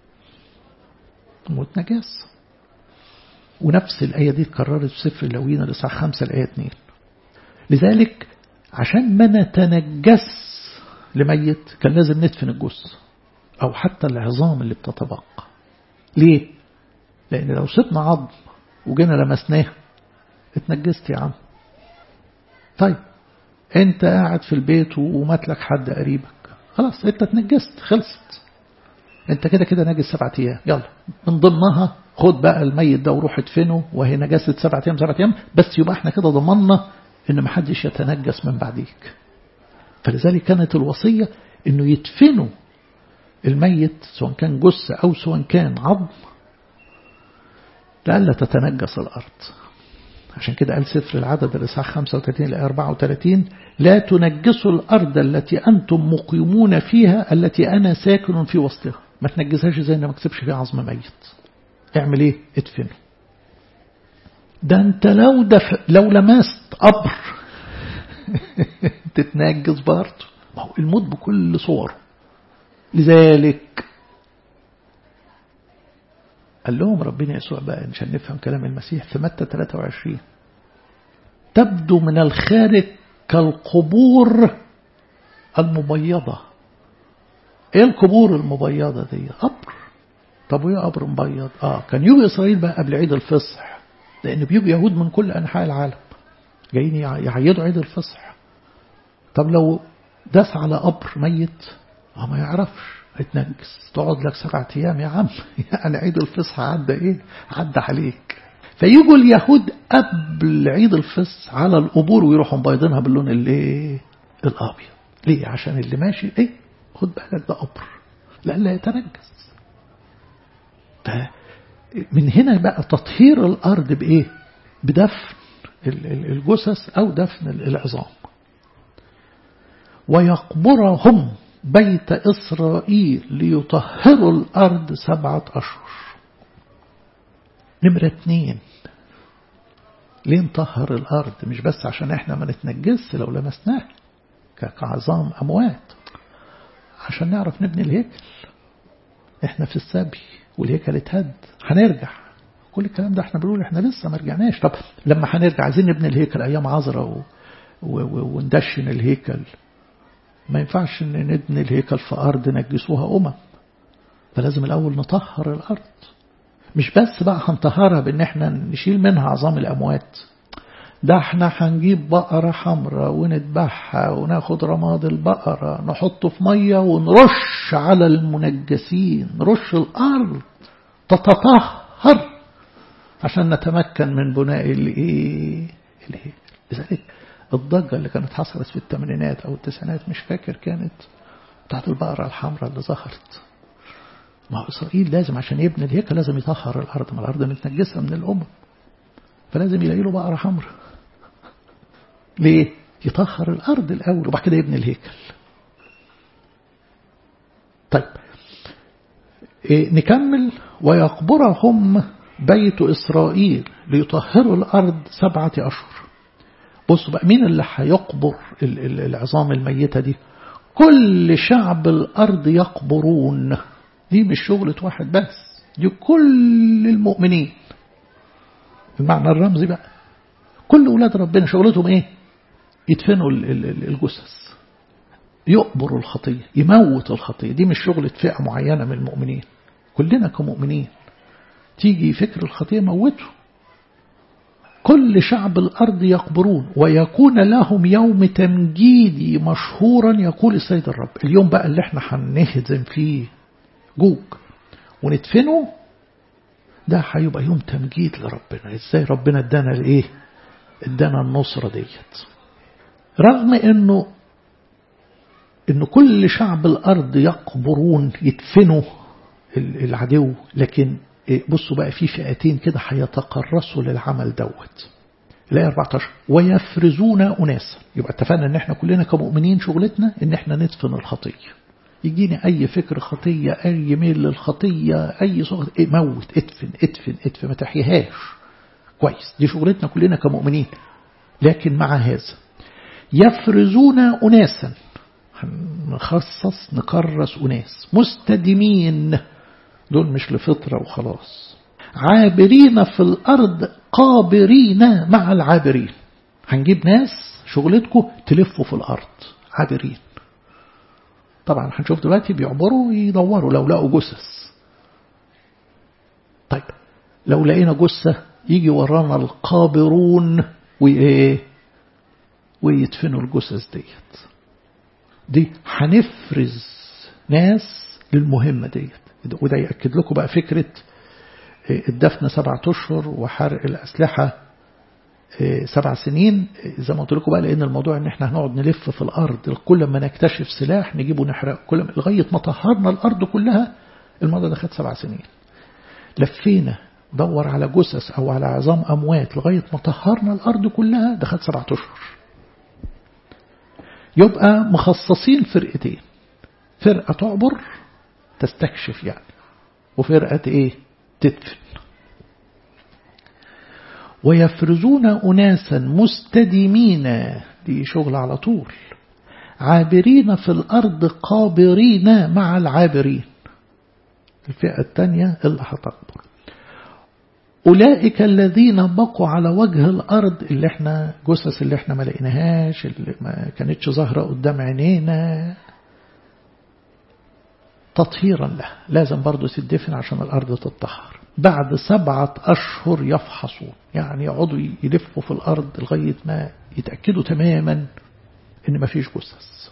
موت نجاس ونفس الآية دي اتكررت في سفر اللوين الإصحاح 5 الآية 2 لذلك عشان ما نتنجس لميت كان لازم ندفن الجثة أو حتى العظام اللي بتتبقى ليه؟ لأن لو سبنا عظم وجينا لمسناه اتنجست يا عم طيب انت قاعد في البيت ومات لك حد قريبك خلاص انت اتنجست خلصت انت كده كده نجس سبعة ايام يلا من ضمنها خد بقى الميت ده وروح ادفنه وهي نجاسة سبعة ايام سبعة ايام بس يبقى احنا كده ضمننا ان محدش يتنجس من بعديك فلذلك كانت الوصية انه يدفنوا الميت سواء كان جثة او سواء كان عظم لألا تتنجس الأرض عشان كده قال سفر العدد الإصحاح 35 إلى 34 لا تنجسوا الأرض التي أنتم مقيمون فيها التي أنا ساكن في وسطها ما تنجسهاش زي ما تكسبش فيها عظم ميت اعمل ايه ادفنه ده انت لو دف... لو لمست قبر تتنجس برضه ما هو الموت بكل صوره لذلك قال لهم ربنا يسوع بقى عشان نفهم كلام المسيح في متى 23 تبدو من الخارج كالقبور المبيضة ايه القبور المبيضة دي قبر طب وايه قبر مبيض اه كان يجي اسرائيل بقى قبل عيد الفصح لان بيجي يهود من كل انحاء العالم جايين يعيدوا عيد الفصح طب لو داس على قبر ميت اه ما يعرفش هتنجس تقعد لك سبعة أيام يا عم يعني عيد الفصح عدى إيه عدى عليك فيجوا اليهود قبل عيد الفصح على القبور ويروحوا مبيضينها باللون الايه الابيض ليه عشان اللي ماشي ايه خد بالك ده قبر لألا يتنجس من هنا بقى تطهير الأرض بإيه بدفن الجثث أو دفن العظام ويقبرهم بيت إسرائيل ليطهروا الأرض سبعة أشهر نمرة اتنين ليه نطهر الأرض مش بس عشان احنا ما نتنجس لو لمسناه كعظام أموات عشان نعرف نبني الهيكل احنا في السبي والهيكل اتهد هنرجع كل الكلام ده احنا بنقول احنا لسه ما رجعناش طب لما هنرجع عايزين نبني الهيكل ايام عذراء و... و... و... وندشن الهيكل ما ينفعش ان نبني الهيكل في ارض نجسوها امم فلازم الاول نطهر الارض مش بس بقى هنطهرها بان احنا نشيل منها عظام الاموات ده احنا هنجيب بقرة حمراء ونذبحها وناخد رماد البقرة نحطه في مية ونرش على المنجسين نرش الأرض تتطهر عشان نتمكن من بناء الايه الايه لذلك الضجة اللي كانت حصلت في الثمانينات أو التسعينات مش فاكر كانت بتاعت البقرة الحمراء اللي ظهرت ما هو إسرائيل لازم عشان يبني الهيكل لازم يطهر الأرض ما الأرض متنجسة من الأمم فلازم يلاقي له بقرة حمراء ليه؟ يطهر الأرض الأول وبعد كده يبني الهيكل طيب إيه نكمل ويقبرهم بيت إسرائيل ليطهروا الأرض سبعة أشهر بصوا بقى مين اللي هيقبر العظام الميتة دي كل شعب الأرض يقبرون دي مش شغلة واحد بس دي كل المؤمنين المعنى الرمزي بقى كل أولاد ربنا شغلتهم إيه يدفنوا الجثث يقبروا الخطية يموت الخطية دي مش شغلة فئة معينة من المؤمنين كلنا كمؤمنين تيجي فكر الخطية موته كل شعب الأرض يقبرون ويكون لهم يوم تمجيدي مشهورا يقول السيد الرب اليوم بقى اللي احنا هنهزم فيه جوج وندفنه ده هيبقى يوم تمجيد لربنا ازاي ربنا ادانا الايه ادانا النصرة ديت رغم انه ان كل شعب الارض يقبرون يدفنوا العدو لكن بصوا بقى في فئتين كده هيتقرصوا للعمل دوت الآية 14 ويفرزون أناسا يبقى اتفقنا ان احنا كلنا كمؤمنين شغلتنا ان احنا ندفن الخطية يجيني اي فكر خطية اي ميل للخطية اي صغر إيه موت ادفن ادفن ادفن ما تحيهاش كويس دي شغلتنا كلنا كمؤمنين لكن مع هذا يفرزون أناسا نخصص نكرس أناس مستديمين دول مش لفطرة وخلاص عابرين في الأرض قابرين مع العابرين هنجيب ناس شغلتكم تلفوا في الأرض عابرين طبعا هنشوف دلوقتي بيعبروا يدوروا لو لقوا جثث طيب لو لقينا جثة يجي ورانا القابرون وإيه ويدفنوا الجثث ديت دي هنفرز ناس للمهمة ديت وده يأكد لكم بقى فكرة الدفن سبعة أشهر وحرق الأسلحة سبع سنين زي ما قلت لكم بقى لأن الموضوع إن إحنا هنقعد نلف في الأرض كل ما نكتشف سلاح نجيبه نحرق كل ما لغاية ما طهرنا الأرض كلها الموضوع ده خد سبع سنين لفينا دور على جثث أو على عظام أموات لغاية ما طهرنا الأرض كلها ده خد سبعة أشهر يبقى مخصصين فرقتين فرقة تعبر تستكشف يعني وفرقة ايه تدفن ويفرزون أناسا مستديمين دي شغل على طول عابرين في الأرض قابرين مع العابرين الفئة الثانية اللي هتكبر أولئك الذين بقوا على وجه الأرض اللي احنا جثث اللي احنا ما لقيناهاش اللي ما كانتش ظاهرة قدام عينينا تطهيرا له لازم برضو تدفن عشان الأرض تتطهر بعد سبعة أشهر يفحصون يعني يقعدوا يلفوا في الأرض لغاية ما يتأكدوا تماما إن ما فيش جثث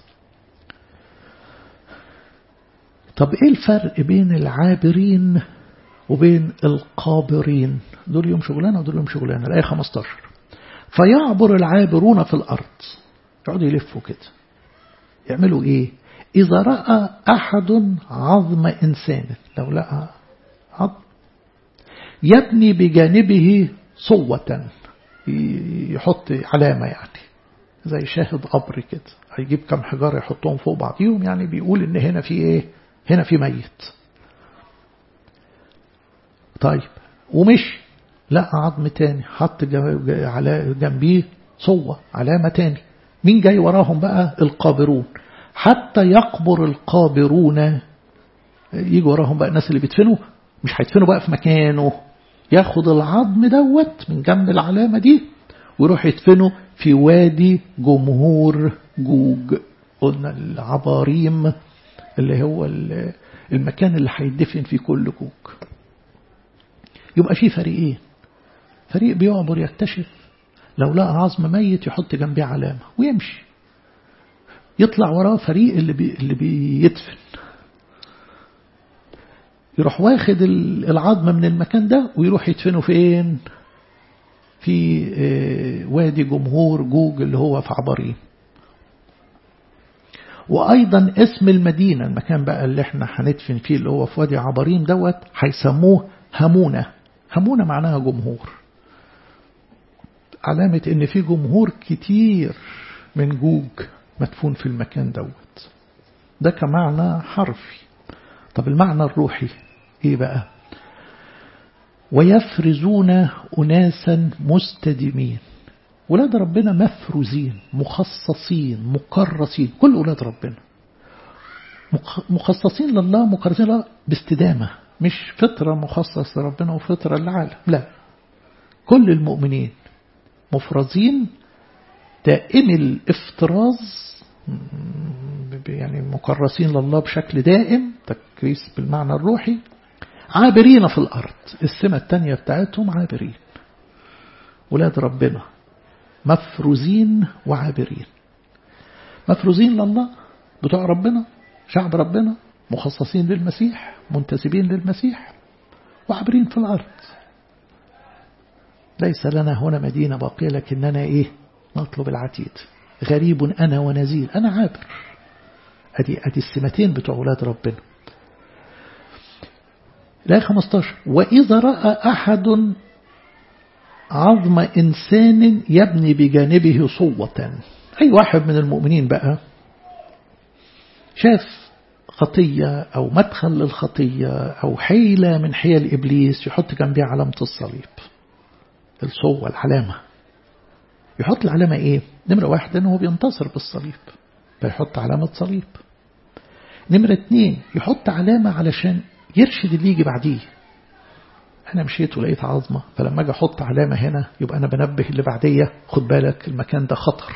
طب إيه الفرق بين العابرين وبين القابرين دول يوم شغلانة ودول يوم شغلانة الآية 15 فيعبر العابرون في الأرض يقعدوا يلفوا كده يعملوا إيه إذا رأى أحد عظم إنسان لو لقى عظم يبني بجانبه صوة يحط علامة يعني زي شاهد قبر كده هيجيب كم حجارة يحطهم فوق بعضيهم يعني بيقول إن هنا في إيه هنا في ميت طيب ومشي لقى عظم تاني حط على جنبيه صوة علامة تاني مين جاي وراهم بقى القابرون حتى يقبر القابرون يجي وراهم بقى الناس اللي بيدفنوا مش هيدفنوا بقى في مكانه ياخد العظم دوت من جنب العلامة دي ويروح يدفنه في وادي جمهور جوج قلنا العباريم اللي هو المكان اللي هيدفن فيه كل جوج يبقى في فريقين فريق بيعبر يكتشف لو لقى عظم ميت يحط جنبيه علامة ويمشي يطلع وراه فريق اللي, بي اللي بيدفن يروح واخد العظم من المكان ده ويروح يدفنه فين في وادي جمهور جوج اللي هو في عبارين وأيضا اسم المدينة المكان بقى اللي احنا هندفن فيه اللي هو في وادي عبارين دوت هيسموه همونة همونة معناها جمهور علامة ان في جمهور كتير من جوج مدفون في المكان دوت ده كمعنى حرفي طب المعنى الروحي ايه بقى ويفرزون أناسا مستديمين ولاد ربنا مفروزين مخصصين مكرسين كل أولاد ربنا مخصصين لله مكرسين لله باستدامة مش فطرة مخصص لربنا وفطرة للعالم لا كل المؤمنين مفرزين دائم الافتراز يعني مكرسين لله بشكل دائم تكريس بالمعنى الروحي عابرين في الأرض السمة التانية بتاعتهم عابرين ولاد ربنا مفروزين وعابرين مفروزين لله بتوع ربنا شعب ربنا مخصصين للمسيح منتسبين للمسيح وعابرين في الأرض ليس لنا هنا مدينة باقية لكننا إيه نطلب العتيد غريب أنا ونزيل أنا عابر أدي, أدي السمتين بتوع أولاد ربنا لا 15 وإذا رأى أحد عظم إنسان يبني بجانبه صوة أي واحد من المؤمنين بقى شاف خطية أو مدخل للخطية أو حيلة من حيل إبليس يحط جنبها علامة الصليب الصوة العلامة يحط العلامة إيه؟ نمرة واحد أنه بينتصر بالصليب فيحط علامة صليب نمرة اتنين يحط علامة علشان يرشد اللي يجي بعديه أنا مشيت ولقيت عظمة فلما أجي أحط علامة هنا يبقى أنا بنبه اللي بعدية خد بالك المكان ده خطر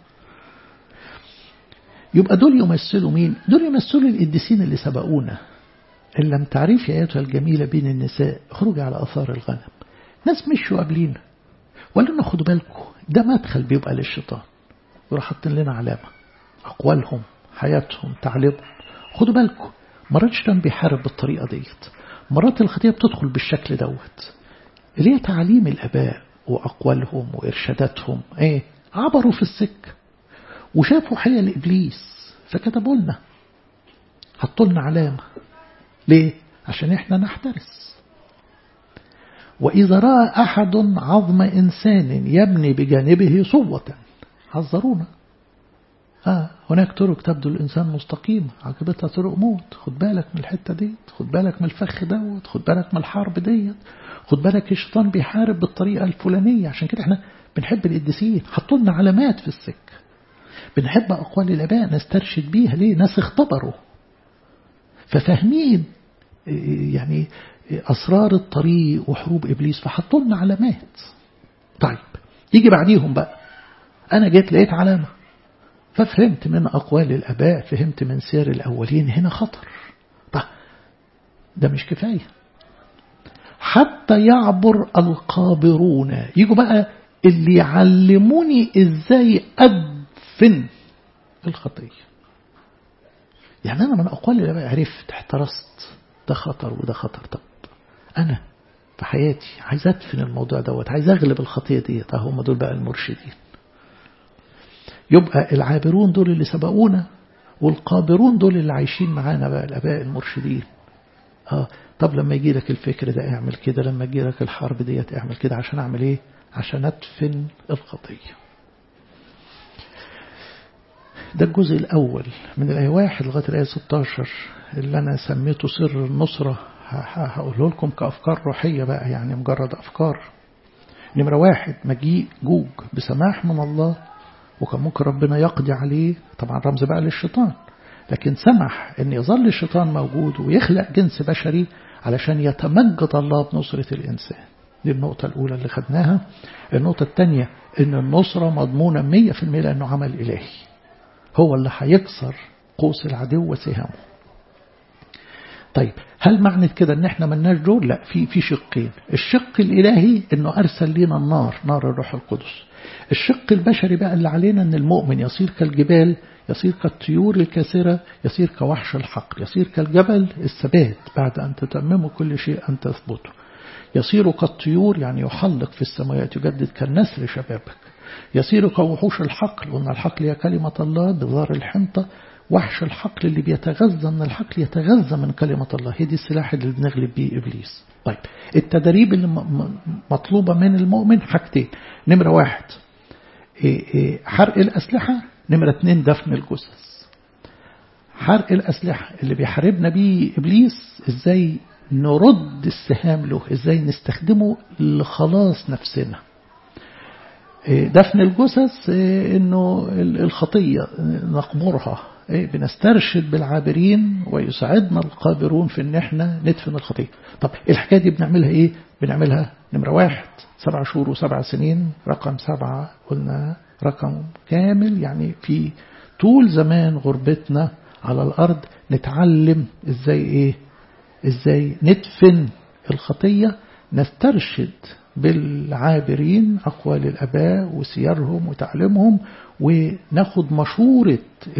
يبقى دول يمثلوا مين دول يمثلوا القديسين اللي سبقونا إن لم تعرفي آياتها الجميلة بين النساء اخرجي على أثار الغنم ناس مشوا قبلينا ولا لنا خدوا بالكم ده مدخل بيبقى للشيطان يروح حاطين لنا علامة أقوالهم حياتهم تعليمهم خدوا بالكم مرات الشيطان بيحارب بالطريقة ديت مرات الخطية بتدخل بالشكل دوت اللي هي تعليم الآباء وأقوالهم وإرشاداتهم إيه عبروا في السكة وشافوا حيل إبليس فكتبوا لنا حطوا لنا علامة ليه؟ عشان إحنا نحترس وإذا رأى أحد عظم إنسان يبني بجانبه صوة حذرونا آه هناك طرق تبدو الإنسان مستقيمة عاقبتها طرق موت خد بالك من الحتة ديت خد بالك من الفخ دوت خد بالك من الحرب ديت خد بالك الشيطان بيحارب بالطريقة الفلانية عشان كده احنا بنحب القديسين حطوا لنا علامات في السكة بنحب أقوال الآباء نسترشد بيها ليه ناس اختبروا ففاهمين يعني أسرار الطريق وحروب إبليس فحطوا لنا علامات طيب يجي بعديهم بقى أنا جيت لقيت علامة ففهمت من أقوال الأباء فهمت من سير الأولين هنا خطر طيب ده مش كفاية حتى يعبر القابرون يجوا بقى اللي يعلموني ازاي أدفن الخطية يعني أنا من أقوال الأباء عرفت احترست ده خطر وده خطر طب أنا في حياتي عايز أدفن الموضوع دوت عايز أغلب الخطية ديت هم دول بقى المرشدين يبقى العابرون دول اللي سبقونا والقابرون دول اللي عايشين معانا بقى الأباء المرشدين آه طب لما يجي لك الفكر ده اعمل كده لما يجي لك الحرب ديت اعمل كده عشان اعمل ايه عشان ادفن الخطية ده الجزء الأول من الآية واحد لغاية الآية 16 اللي أنا سميته سر النصرة هقوله لكم كأفكار روحية بقى يعني مجرد أفكار نمرة واحد مجيء جوج بسماح من الله وكان ممكن ربنا يقضي عليه طبعا رمز بقى للشيطان لكن سمح ان يظل الشيطان موجود ويخلق جنس بشري علشان يتمجد الله بنصرة الإنسان دي النقطة الأولى اللي خدناها النقطة الثانية ان النصرة مضمونة مية في المية لأنه عمل إلهي هو اللي هيكسر قوس العدو وسهامه طيب هل معنى كده ان احنا ملناش دور لا في في شقين الشق الالهي انه ارسل لنا النار نار الروح القدس الشق البشري بقى اللي علينا ان المؤمن يصير كالجبال يصير كالطيور الكاسرة يصير كوحش الحقل يصير كالجبل الثبات بعد أن تتمموا كل شيء أن تثبتوا يصير كالطيور يعني يحلق في السماوات يجدد كالنسر شبابك يصير كوحوش الحقل وأن الحقل هي كلمة الله بظهر الحنطة وحش الحقل اللي بيتغذى من الحقل يتغذى من كلمة الله هي دي السلاح اللي بنغلب بيه إبليس طيب التدريب اللي مطلوبة من المؤمن حاجتين نمرة واحد حرق الأسلحة نمرة اتنين دفن الجثث حرق الأسلحة اللي بيحاربنا بيه إبليس إزاي نرد السهام له إزاي نستخدمه لخلاص نفسنا دفن الجثث إنه الخطية نقبرها بنسترشد بالعابرين ويساعدنا القابرون في ان احنا ندفن الخطية طب الحكاية دي بنعملها ايه بنعملها نمرة واحد سبع شهور وسبع سنين رقم سبعة قلنا رقم كامل يعني في طول زمان غربتنا على الأرض نتعلم ازاي ايه ازاي ندفن الخطية نسترشد بالعابرين أقوال الأباء وسيرهم وتعليمهم وناخد مشورة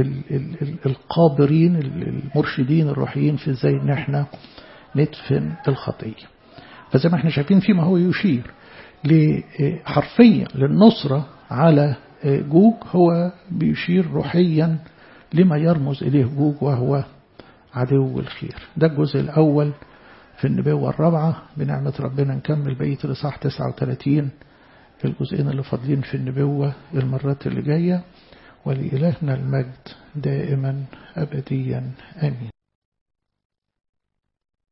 القابرين المرشدين الروحيين في ازاي ان احنا ندفن الخطية فزي ما احنا شايفين فيما هو يشير حرفيا للنصرة على جوج هو بيشير روحيا لما يرمز إليه جوج وهو عدو الخير ده الجزء الأول في النبوة الرابعة بنعمة ربنا نكمل بقية الإصحاح 39 الجزئين اللي فاضلين في النبوة المرات اللي جاية ولإلهنا المجد دائما أبديا آمين